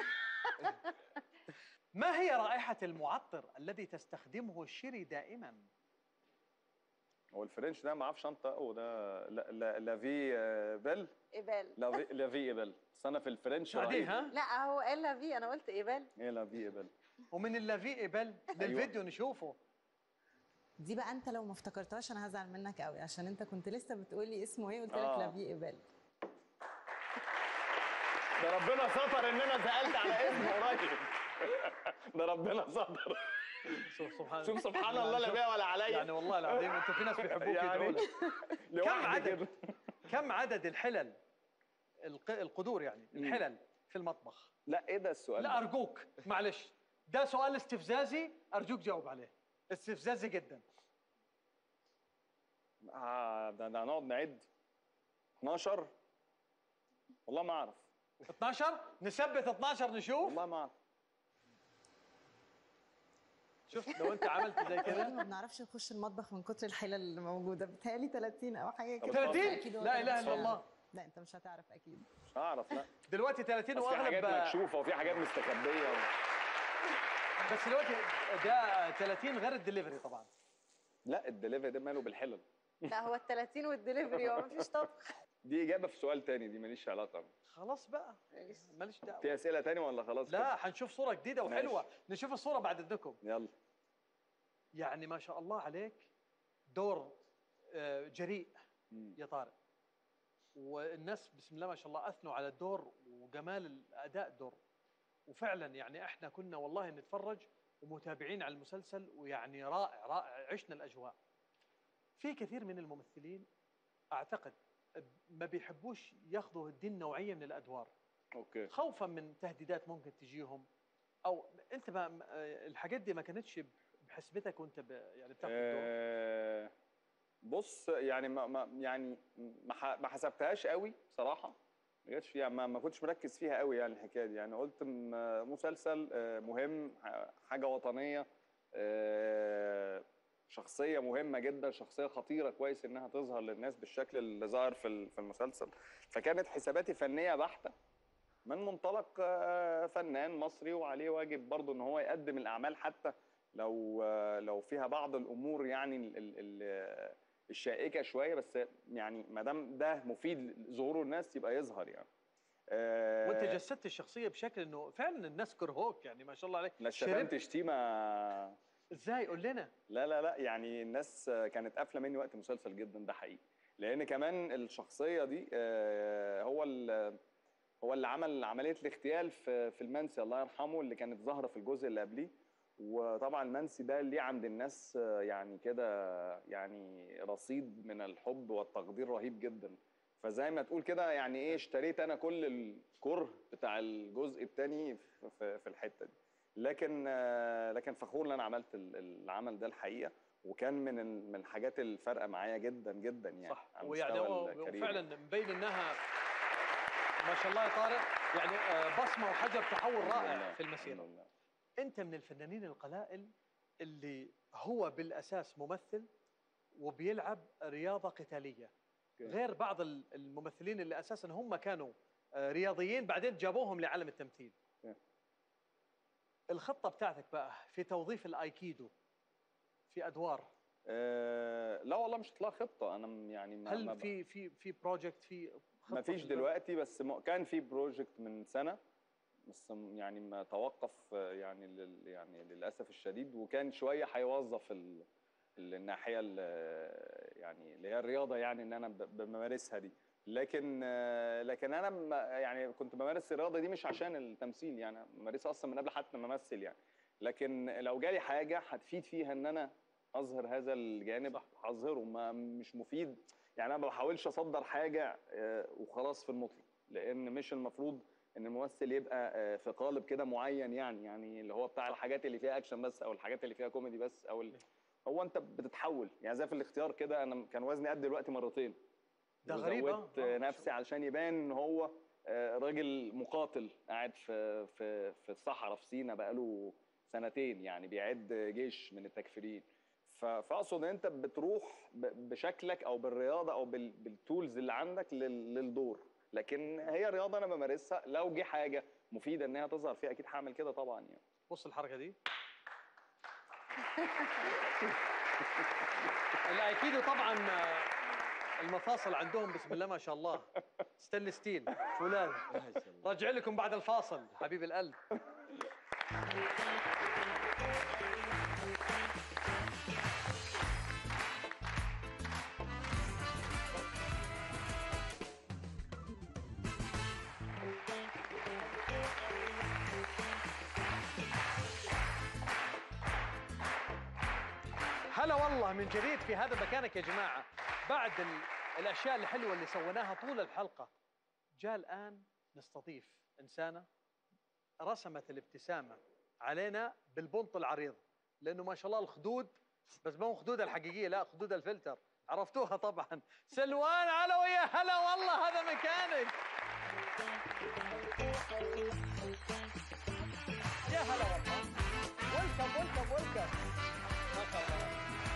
ما هي رائحه المعطر الذي تستخدمه شيري دائما هو الفرنش ده معاه في شنطه او ده لا لا لافي آه، بيل ايبال لافي لافي ايبل بس انا في الفرنش شادي رهيب. ها لا هو قال في انا قلت ايبال ايه لافي ايبل ومن اللافي ايبل للفيديو نشوفه دي بقى انت لو ما افتكرتهاش انا هزعل منك قوي عشان انت كنت لسه بتقولي اسمه ايه قلت لك آه. لافي ايبال ده ربنا ستر ان انا سالت على اسمه قريب ده ربنا ستر شوف سبحان شوف سبحان الله لا بيا ولا عليا يعني والله العظيم انتوا في ناس بيحبوك يعني يدعوا لك كم لوحدي عدد كده. كم عدد الحلل الق- القدور يعني مم. الحلل في المطبخ لا ايه ده السؤال لا ده؟ ارجوك معلش ده سؤال استفزازي ارجوك جاوب عليه استفزازي جدا آه ده ده هنقعد نعد 12 والله ما اعرف 12 نثبت 12 نشوف والله ما اعرف شفت لو انت عملت زي كده كده ما بنعرفش نخش المطبخ من كتر الحلل اللي موجوده بتهيألي 30 او حاجه كده 30 أكيد هو لا اله الا 30. الله لا انت مش هتعرف اكيد مش هعرف لا دلوقتي 30 بس في حاجات واغلب مكشوفه وفي حاجات مستخبيه و... بس دلوقتي ده 30 غير الدليفري طبعا لا الدليفري ده ماله بالحلل لا هو ال 30 والدليفري هو مفيش طبخ دي اجابه في سؤال تاني دي ماليش علاقه خلاص بقى ماليش دعوه في اسئله تاني ولا خلاص كده؟ لا حنشوف صوره جديده وحلوه ماشي. نشوف الصوره بعد اذنكم يلا يعني ما شاء الله عليك دور آه، جريء مم. يا طارق والناس بسم الله ما شاء الله اثنوا على الدور وجمال الاداء الدور وفعلا يعني احنا كنا والله نتفرج ومتابعين على المسلسل ويعني رائع رائع عشنا الاجواء في كثير من الممثلين اعتقد ما بيحبوش ياخذوا هذه النوعيه من الادوار اوكي خوفا من تهديدات ممكن تجيهم او انت ما ما- الحاجات دي ما كانتش بحسبتك وانت ب- يعني بتاخذ الدور آه بص يعني ما, ما يعني ما, ح- ما حسبتهاش قوي بصراحه ما جاتش فيها ما, ما كنتش مركز فيها قوي يعني الحكايه دي يعني قلت م- مسلسل آه، مهم ح- حاجه وطنيه آه، شخصيه مهمه جدا شخصيه خطيره كويس انها تظهر للناس بالشكل اللي ظهر في ال- في المسلسل فكانت حساباتي فنيه بحته من منطلق آه، فنان مصري وعليه واجب برضه ان هو يقدم الاعمال حتى لو آه، لو فيها بعض الامور يعني ال- ال- ال- الشائكه شويه بس يعني ما دام ده مفيد لظهور الناس يبقى يظهر يعني آه، وانت جسدت الشخصيه بشكل انه فعلا الناس كرهوك يعني ما شاء الله عليك لا شربت. شتمت شتيمه ازاي قول لنا لا لا لا يعني الناس كانت قافله مني وقت المسلسل جدا ده حقيقي لان كمان الشخصيه دي آه، هو ال- هو اللي عمل عمليه الاغتيال في في المنسي الله يرحمه اللي كانت ظاهره في الجزء اللي قبليه وطبعا المنسي ده ليه عند الناس آه، يعني كده يعني رصيد من الحب والتقدير رهيب جدا فزي ما تقول كده يعني ايه اشتريت انا كل الكره بتاع الجزء الثاني في, في, في الحته دي لكن آه، لكن فخور ان انا عملت ال- العمل ده الحقيقه وكان من ال- من الحاجات الفارقه معايا جدا جدا يعني صح على ويعني المستوى هو- الكاريري. وفعلا مبين انها ما شاء الله يا طارق يعني آه، بصمه وحجر تحول الحمد رائع لله، في المسيره الحمد لله. انت من الفنانين القلائل اللي هو بالاساس ممثل وبيلعب رياضه قتاليه أوكي. غير بعض ال- الممثلين اللي اساسا هم كانوا آه، رياضيين بعدين جابوهم لعالم التمثيل أوكي. الخطه بتاعتك بقى في توظيف الايكيدو في ادوار آه لا والله مش هتطلع خطه انا م- يعني ما ما هل ب- في في في بروجكت في خطة ما فيش في- دلوقتي بس م- كان في بروجكت من سنه بس م- يعني ما توقف آه، يعني لل يعني للاسف الشديد وكان شويه هيوظف ال- ال- الناحيه ال- يعني اللي هي الرياضه يعني ان انا ب- بمارسها دي لكن آه، لكن انا ما- يعني كنت بمارس الرياضه دي مش عشان التمثيل يعني بمارسها اصلا من قبل حتى ما امثل يعني لكن لو جالي حاجه هتفيد فيها ان انا اظهر هذا الجانب هظهره ما مش مفيد يعني انا ما بحاولش اصدر حاجه آه، وخلاص في المطلق لان مش المفروض ان الممثل يبقى آه، في قالب كده معين يعني يعني اللي هو بتاع الحاجات اللي فيها اكشن بس او الحاجات اللي فيها كوميدي بس او ال... هو انت بتتحول يعني زي في الاختيار كده انا كان وزني قد دلوقتي مرتين ده غريب، آه. وزودت آه، نفسي علشان يبان ان هو آه، راجل مقاتل قاعد في في في الصحراء في سينا بقاله سنتين يعني بيعد جيش من التكفيرين ف- فاقصد ان انت بتروح ب- بشكلك او بالرياضه او بال- بالتولز اللي عندك لل- للدور لكن هي رياضه انا بمارسها لو جه حاجه مفيده ان هي تظهر فيها اكيد هعمل كده طبعا يعني بص الحركه دي الايكيدو طبعا آه، المفاصل عندهم بسم الله ما شاء الله ستانلس ستيل فولاذ راجع لكم بعد الفاصل حبيب القلب هلا والله من جديد في هذا مكانك يا جماعة بعد ال- الأشياء الحلوة اللي سويناها طول الحلقة جاء الآن نستضيف إنسانة رسمت الابتسامة علينا بالبنط العريض لأنه ما شاء الله الخدود بس ما هو خدود الحقيقية لا خدود الفلتر عرفتوها طبعا سلوان على ويا هلا والله هذا مكانك يا هلا والله ويلكم ويلكم ويلكم ما شاء الله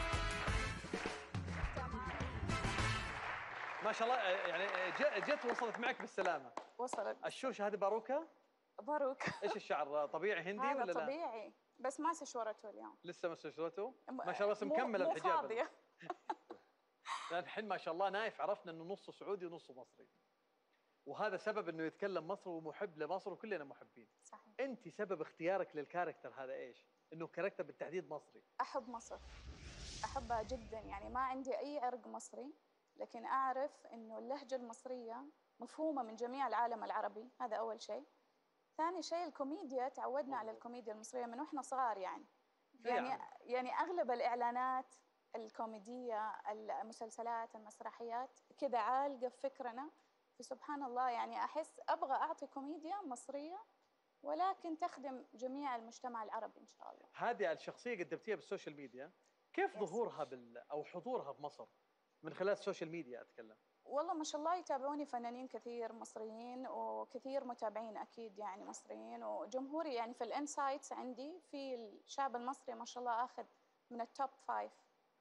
ما شاء الله آه، يعني آه، ج- جت وصلت معك بالسلامه وصلت الشوش هذه باروكه باروك ايش الشعر طبيعي هندي هذا ولا لا طبيعي بس ما سشورته اليوم لسه ما استشرته م- ما شاء الله بس مو- مكمل مو الحجاب فاضية. لا الحين ما شاء الله نايف عرفنا انه نصه سعودي ونصه مصري وهذا سبب انه يتكلم مصري ومحب لمصر وكلنا محبين صحيح انت سبب اختيارك للكاركتر هذا ايش انه كاركتر بالتحديد مصري أحب مصر أحبها جدا يعني ما عندي أي عرق مصري لكن أعرف إنه اللهجة المصرية مفهومة من جميع العالم العربي هذا أول شيء ثاني شيء الكوميديا تعودنا على الكوميديا المصرية من وإحنا صغار يعني يعني يعني. يعني أغلب الإعلانات الكوميدية المسلسلات المسرحيات كذا عالقة في فكرنا فسبحان الله يعني أحس أبغى أعطي كوميديا مصرية ولكن تخدم جميع المجتمع العربي إن شاء الله هذه الشخصيه قدمتيها بالسوشيال ميديا كيف ظهورها بال او حضورها بمصر من خلال السوشيال ميديا اتكلم والله ما شاء الله يتابعوني فنانين كثير مصريين وكثير متابعين اكيد يعني مصريين وجمهوري يعني في الانسايتس عندي في الشعب المصري ما شاء الله اخذ من التوب فايف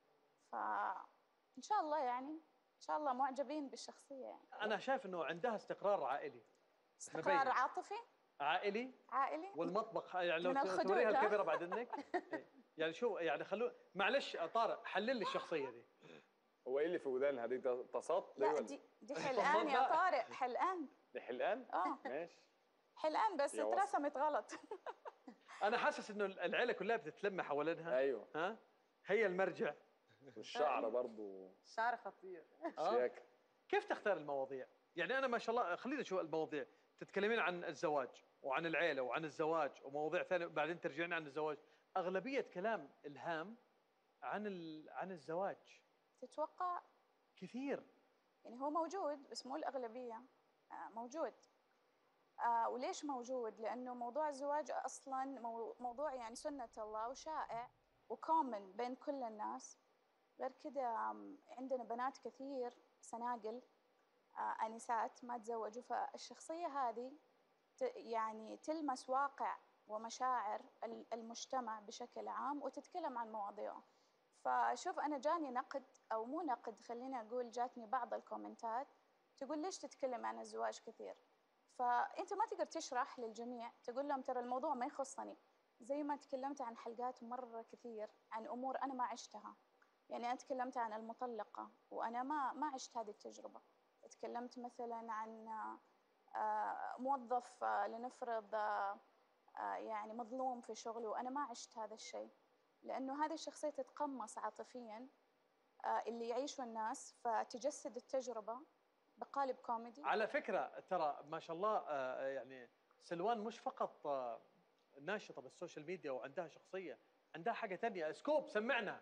فان شاء الله يعني ان شاء الله معجبين بالشخصيه يعني انا شايف انه عندها استقرار عائلي استقرار مبين. عاطفي عائلي عائلي والمطبخ يعني لو من الخدود، توريها ها؟ الكاميرا بعد اذنك إيه. يعني شو يعني خلو معلش طارق حلل لي الشخصيه دي هو ايه اللي في ودانها دي تصاط دي لا ولا دي دي حلقان يا طارق حلقان دي حلقان اه ماشي حلقان بس يا وصل. اترسمت غلط انا حاسس انه العيله كلها بتتلم حوالينها ايوه ها هي المرجع والشعر برضو شعر خطير آه. شياكه كيف تختار المواضيع؟ يعني انا ما شاء الله خلينا نشوف المواضيع تتكلمين عن الزواج وعن العيله وعن الزواج ومواضيع ثانيه بعدين ترجعين عن الزواج اغلبيه كلام الهام عن ال... عن الزواج تتوقع كثير يعني هو موجود بس مو الأغلبية آه، موجود آه، وليش موجود؟ لأنه موضوع الزواج أصلا مو- موضوع يعني سنة الله وشائع وكومن بين كل الناس غير كده آم، عندنا بنات كثير سناقل آه، آنسات ما تزوجوا فالشخصية هذه ت- يعني تلمس واقع ومشاعر ال- المجتمع بشكل عام وتتكلم عن مواضيعه فشوف أنا جاني نقد أو مو نقد خليني أقول جاتني بعض الكومنتات تقول ليش تتكلم عن الزواج كثير فأنت ما تقدر تشرح للجميع تقول لهم ترى الموضوع ما يخصني زي ما تكلمت عن حلقات مرة كثير عن أمور أنا ما عشتها يعني أنا تكلمت عن المطلقة وأنا ما ما عشت هذه التجربة تكلمت مثلا عن آه، موظف آه، لنفرض آه، آه، يعني مظلوم في شغله وأنا ما عشت هذا الشيء لأنه هذه الشخصية تتقمص عاطفيا آه، اللي يعيشه الناس فتجسد التجربة بقالب كوميدي على فكره ترى ما شاء الله آه، يعني سلوان مش فقط آه، ناشطه بالسوشيال ميديا وعندها شخصيه عندها حاجه ثانيه سكوب سمعنا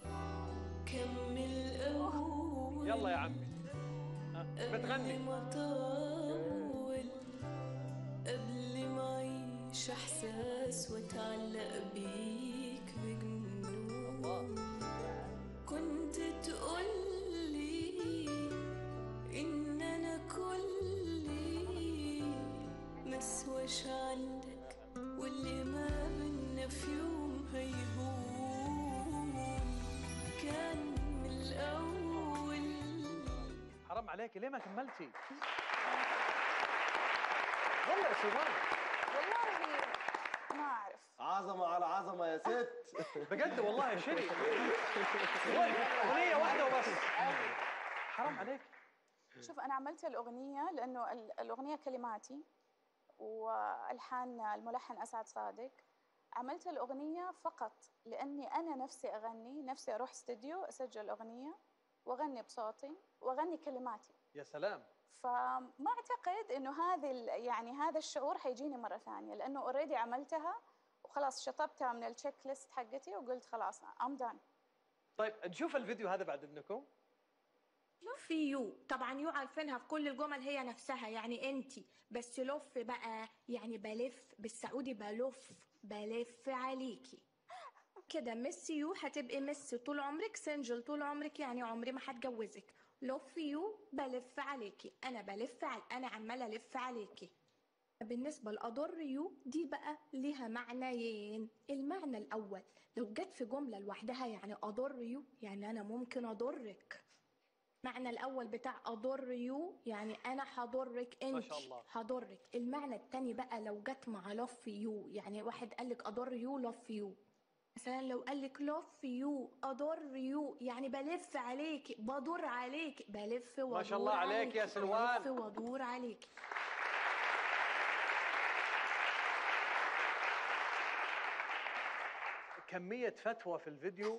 كمل أول يلا يا عمي ها، بتغني ما طول قبل ما أعيش إحساس وأتعلق بيك بجنون كنت تقولي إن أنا كلي مسواش عندك واللي ما بينا في يوم هيهون كان من الأول حرام عليك ليه ما كملتي؟ والله يا سلوان والله ما أعرف عظمه على عظمه يا ست بجد والله يا شيري اغنيه واحده وبس حرام عليك شوف أنا عملت الأغنية لأنه ال- الأغنية كلماتي والحان الملحن أسعد صادق عملت الأغنية فقط لأني أنا نفسي أغني نفسي أروح استديو أسجل أغنية وأغني بصوتي وأغني كلماتي يا سلام فما أعتقد إنه هذه ال- يعني هذا الشعور حيجيني مرة ثانية لأنه أوريدي عملتها وخلاص شطبتها من التشيك ليست حقتي وقلت خلاص I'm done طيب نشوف الفيديو هذا بعد اذنكم في يو طبعا يو عارفينها في كل الجمل هي نفسها يعني انتي بس لف بقى يعني بلف بالسعودي بلف بلف عليكي كده مس يو هتبقي مس طول عمرك سنجل طول عمرك يعني عمري ما هتجوزك لوف يو بلف عليكي انا بلف على انا عماله الف عليكي بالنسبة لأضر يو دي بقى ليها معنيين المعنى الأول لو جت في جملة لوحدها يعني أضر يو يعني أنا ممكن أضرك المعنى الأول بتاع أضر يو يعني أنا هضرك أنت ما شاء الله. هضرك المعنى التاني بقى لو جت مع لف يو يعني واحد قالك أضر يو لف يو مثلا لو قالك لف يو أضر يو يعني بلف عليك بدور عليك بلف وادور ما شاء الله عليك يا عليك، سلوان. بلف وادور عليك كمية فتوى في الفيديو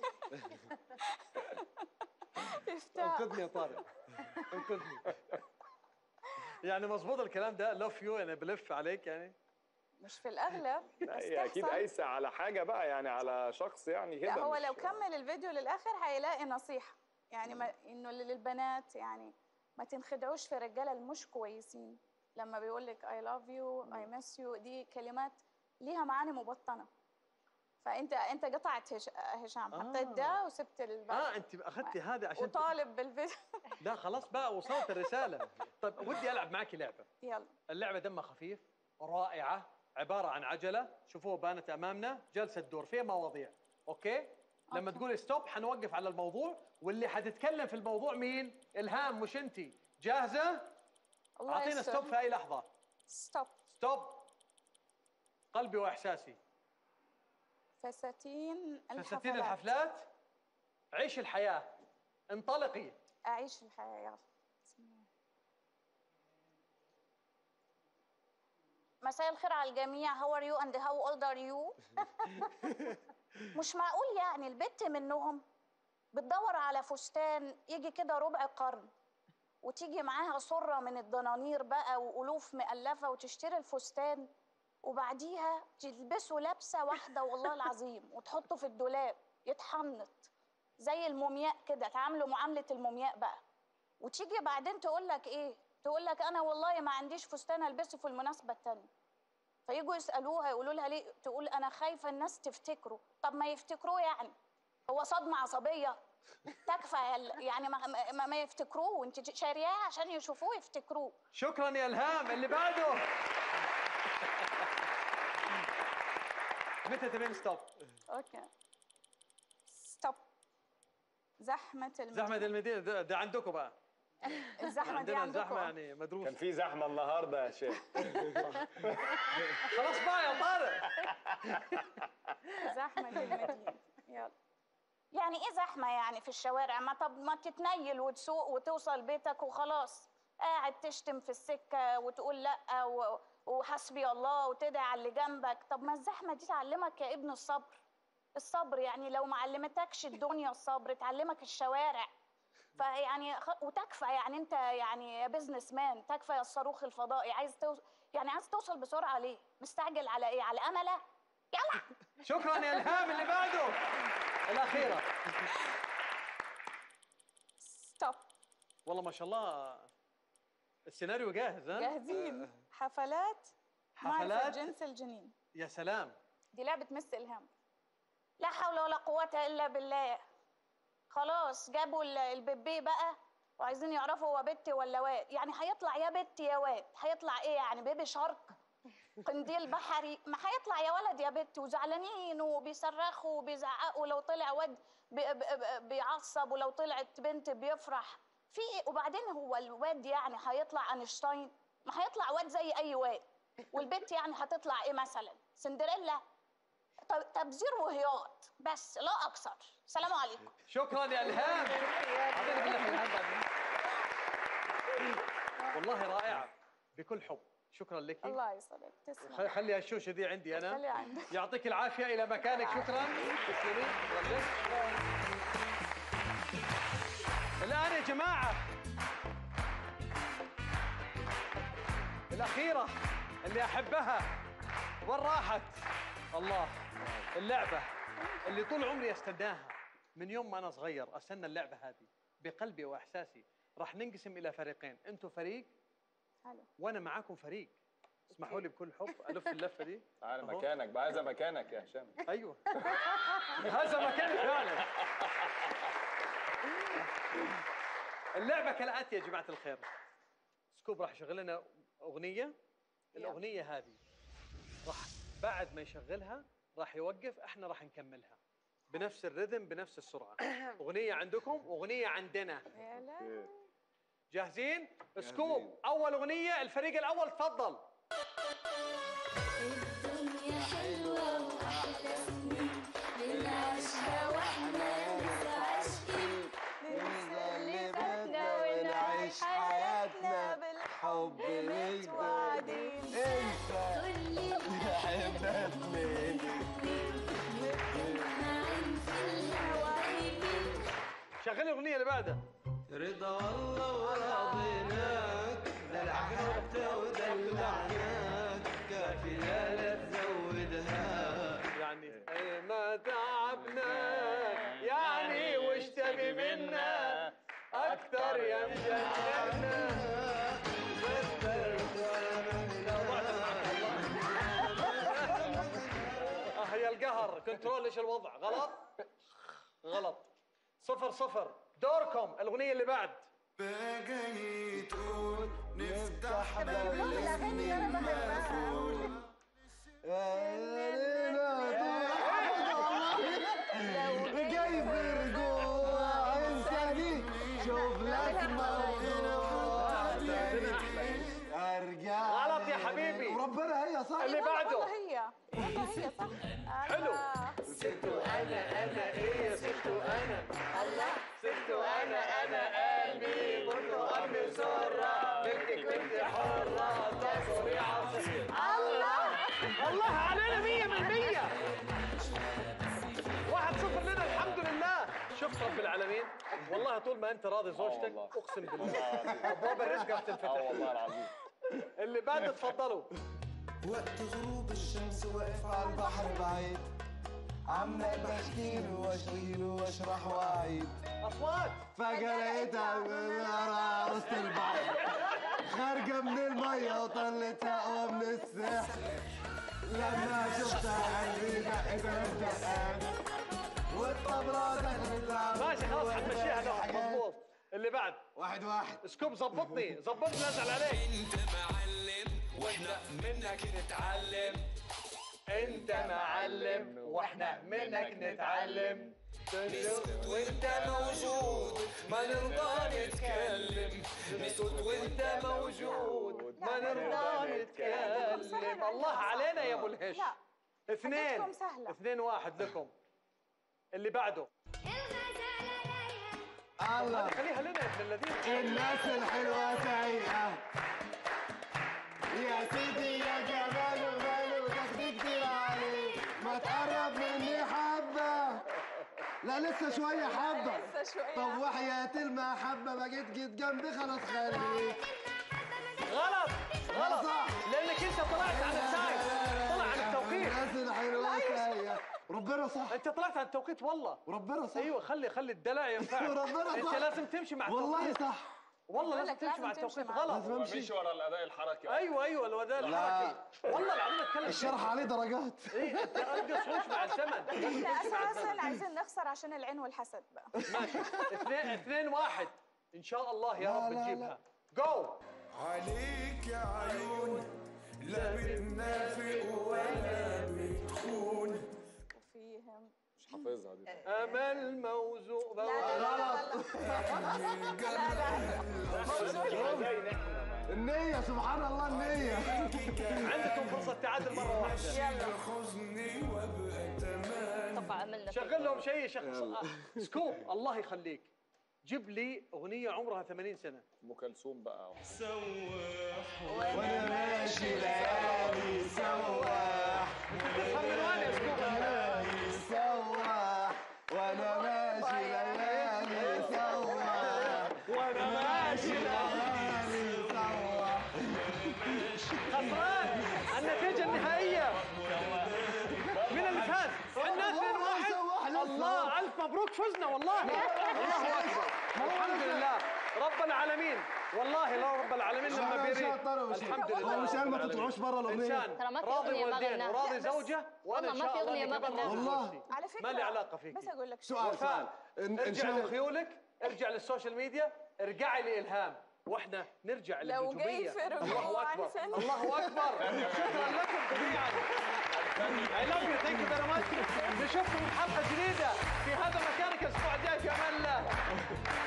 افتاء انقذني يا طارق انقذني يعني مظبوط الكلام ده لوف يو انا بلف عليك يعني مش في الاغلب لا، بس هي اكيد تحصل. قايسه على حاجه بقى يعني على شخص يعني كده لا هو مش- لو كمل الفيديو للاخر هيلاقي نصيحه يعني ما انه للبنات يعني ما تنخدعوش في الرجاله المش كويسين لما بيقول لك اي لاف يو اي مس يو دي كلمات ليها معاني مبطنه فانت انت قطعت هش... هشام حطيت ده وسبت الباقي اه انت اخذتي هذا عشان وطالب بالفيديو لا خلاص بقى وصلت الرسالة طيب ودي العب معك لعبة يلا اللعبة دمها خفيف رائعة عبارة عن عجلة شوفوها بانت أمامنا جلسة دور فيها مواضيع أوكي لما تقولي ستوب حنوقف على الموضوع واللي حتتكلم في الموضوع مين إلهام مش أنت جاهزة الله أعطينا يستر. ستوب في أي لحظة ستوب ستوب قلبي وإحساسي فساتين الحفلات فساتين الحفلات عيش الحياة انطلقي اعيش الحياه يلا بسم الله. مساء الخير على الجميع هاو ار يو اند هاو اولد ار يو مش معقول يعني البت منهم بتدور على فستان يجي كده ربع قرن وتيجي معاها صرة من الدنانير بقى وألوف مألفة وتشتري الفستان وبعديها تلبسه لبسة واحدة والله العظيم وتحطه في الدولاب يتحنط زي المومياء كده تعاملوا معاملة المومياء بقى وتيجي بعدين تقول لك ايه تقول لك انا والله ما عنديش فستان البسه في المناسبة التانية فيجوا يسألوها يقولوا لها ليه تقول انا خايفة الناس تفتكروا طب ما يفتكروه يعني هو صدمة عصبية تكفى ال- يعني ما, ما, ما يفتكروه وانت شارياه عشان يشوفوه يفتكروه شكرا يا إلهام اللي بعده متى تبين ستوب اوكي ستوب زحمة المدينة زحمة المدينة ده, ده عندكم بقى الزحمة دي عندنا زحمة عندكم يعني مدروس كان في زحمه النهارده يا شيخ خلاص بقى يا طارق زحمة المدينة يلا يعني ايه زحمة يعني في الشوارع ما طب ما تتنيل وتسوق وتوصل بيتك وخلاص قاعد تشتم في السكة وتقول لا و- وحسبي الله وتدعي على اللي جنبك طب ما الزحمة دي تعلمك يا ابن الصبر الصبر يعني لو ما علمتكش الدنيا الصبر تعلمك الشوارع فيعني خ- وتكفى يعني انت يعني يا بزنس مان تكفى يا الصاروخ الفضائي عايز توصل يعني عايز توصل بسرعة ليه مستعجل على ايه على امله يلا شكرا يا إلهام اللي بعده الأخيرة ستوب والله ما شاء الله السيناريو جاهز ها جاهزين حفلات معرفة حفلات جنس الجنين يا سلام دي لعبة مس إلهام لا حول ولا قوة إلا بالله خلاص جابوا ال- البيبي بقى وعايزين يعرفوا هو بت ولا واد يعني هيطلع يا بت يا واد هيطلع ايه يعني بيبي شارك قنديل بحري ما هيطلع يا ولد يا بت وزعلانين وبيصرخوا وبيزعقوا لو طلع واد بي- بي- بي- بيعصب ولو طلعت بنت بيفرح في إيه؟ وبعدين هو الواد يعني هيطلع اينشتاين ما هيطلع واد زي اي واد والبنت يعني هتطلع ايه مثلا سندريلا ت- تبذير وهياط بس لا اكثر سلام عليكم شكرا يا إلهام أعطيني بالله إلهام بعدين والله رائعة بكل حب شكرا لك الله يسعدك خ- تسلم خلي الشوشة دي عندي أنا خلي عندك. يعطيك العافية إلى مكانك شكرا تسلمي شكرا لك الآن يا جماعة الأخيرة اللي أحبها وين راحت الله اللعبة اللي طول عمري استناها من يوم ما أنا صغير أستنى اللعبة هذه بقلبي وإحساسي راح ننقسم إلى فريقين أنتم فريق حلو وأنا معاكم فريق اسمحوا لي بكل حب الف اللفه دي تعالى أهو. مكانك بقى هذا مكانك يا هشام ايوه هذا مكان فعلا اللعبه كالاتي يا جماعه الخير سكوب راح يشغل لنا اغنيه الاغنيه هذه راح بعد ما يشغلها راح يوقف احنا راح نكملها بنفس الرذم بنفس السرعه اغنيه عندكم واغنيه عندنا يا لا جاهزين سكوب اول اغنيه الفريق الاول تفضل الدنيا حلوة وأحلى سنين بنعيشها وإحنا لسه عاشقين ننسى اللي بدنا ونعيش حياتنا بالحب متوعدين انسى حبتني شغل الاغنيه اللي بعدها رضا والله ورضيناك دلعناك ودلعناك كافي لا لا تزودها يعني إيه ما تعبناك يعني وش تبي منا اكثر يا مجننا آه هي القهر كنترول ايش الوضع غلط غلط صفر صفر دوركم الاغنيه اللي بعد بقى تقول نفتح باب الاسم المقفول جايب رجوع انساني شوف لك موضوع ارجع غلط يا حبيبي. وربنا هي صح اللي بعده. والله هي والله هي صح حلو. الله. ست انا انا ايه ست انا الله ست انا انا قلبي برتقال مسرة بنتك بنت حرة تصري عصير الله الله علينا مية من مية واحد صفر لنا الحمد لله شوف رب العالمين والله طول ما انت راضي زوجتك والله. اقسم بالله ابواب الرزق راح تنفتح اه والله العظيم اللي بعد تفضلوا وقت غروب الشمس واقف على البحر بعيد عمال بحكي له واشكي له واشرح واعيد اصوات فجأة لقيتها من عروسة البحر خارجة من المية وطلت أقوى من السحر لما شفتها قلبي دق ثلاث دقات والطبلة دخلت على ماشي خلاص حنمشيها لو مضبوط اللي بعد واحد واحد سكوب ظبطني ظبطني ازعل عليك انت معلم واحنا منك نتعلم انت معلم واحنا منك نتعلم وانت موجود ما نرضى نتكلم نسكت وانت موجود ما نرضى نتكلم الله علينا يا ابو الهش لا اثنين حاجتكم سهلة. اثنين واحد لكم اللي بعده الله خليها لنا يا ابن الذين الناس الحلوة سيئة يا سيدي يا جمال وماله تاخدي كتير عليه ما تقرب مني حبة لا لسه شوية حبة لسه شوية. طب وحياة المحبة ما جيت جيت جنبي خلاص خليك غلط غلط صح. لانك انت طلعت عن التايم طلع عن التوقيت الناس الحلوة سيئة ربنا صح انت طلعت عن التوقيت والله وربنا صح ايوه خلي خلي الدلع ينفعك وربنا انت صح. لازم تمشي مع والله التوقيت صح والله بقول لازم لك تمشي لازم مع تمشي التوقيت مع غلط لازم امشي مش ورا الاداء الحركي ايوه ايوه الوداع الحركي والله العظيم اتكلم الشرح عليه درجات ايه انت ارقص وش مع الزمن احنا اساسا عايزين نخسر عشان العين والحسد بقى ماشي اثنين اثنين واحد ان شاء الله يا لا، رب لا، تجيبها جو عليك يا عيون لا بتنافق ولا بتخون وفيهم مش حافظها دي امل موزون لا لا لا لا لا لا النية سبحان الله النية عندكم فرصه تعادل مره واحده يلا خذني وابقى تمام طب عملنا شغل لهم شيء شخص سكوب الله يخليك جيب لي اغنيه عمرها 80 سنه ام كلثوم بقى وانا ماشي ليالي سواح تفهم من وين يا سكوب ليالي سواح وانا ماشي ليالي سواح وانا ماشي ليالي سواح خسران النتيجة النهائية مين اللي فاز؟ احنا اثنين واحد سواح لسه. الله ألف مبروك فزنا والله الله أكبر الحمد لله رب العالمين والله لو رب العالمين لما شاطر بيريد وشي. الحمد لله والله مشان رب ما العالمين. تطلعوش برا الأغنية. انسان ترى ما في راضي أغنية ما والدين غناها. وراضي لا، بس- زوجه وانا والله ان ما شاء في الله أغنية اني ما كمان غناها. راضي والله. زوجتي. على فكره ما لي علاقه فيك بس اقول لك سؤال وفاء سؤال إن- إن ارجع شاء- لخيولك ارجع للسوشيال ميديا ارجعي لالهام واحنا نرجع لو للنجوميه جاي في الله رجوع اكبر الفن. الله اكبر شكرا لكم جميعا I love you thank you very much نشوفكم حلقه جديده في هذا مكانك الاسبوع الجاي في امان الله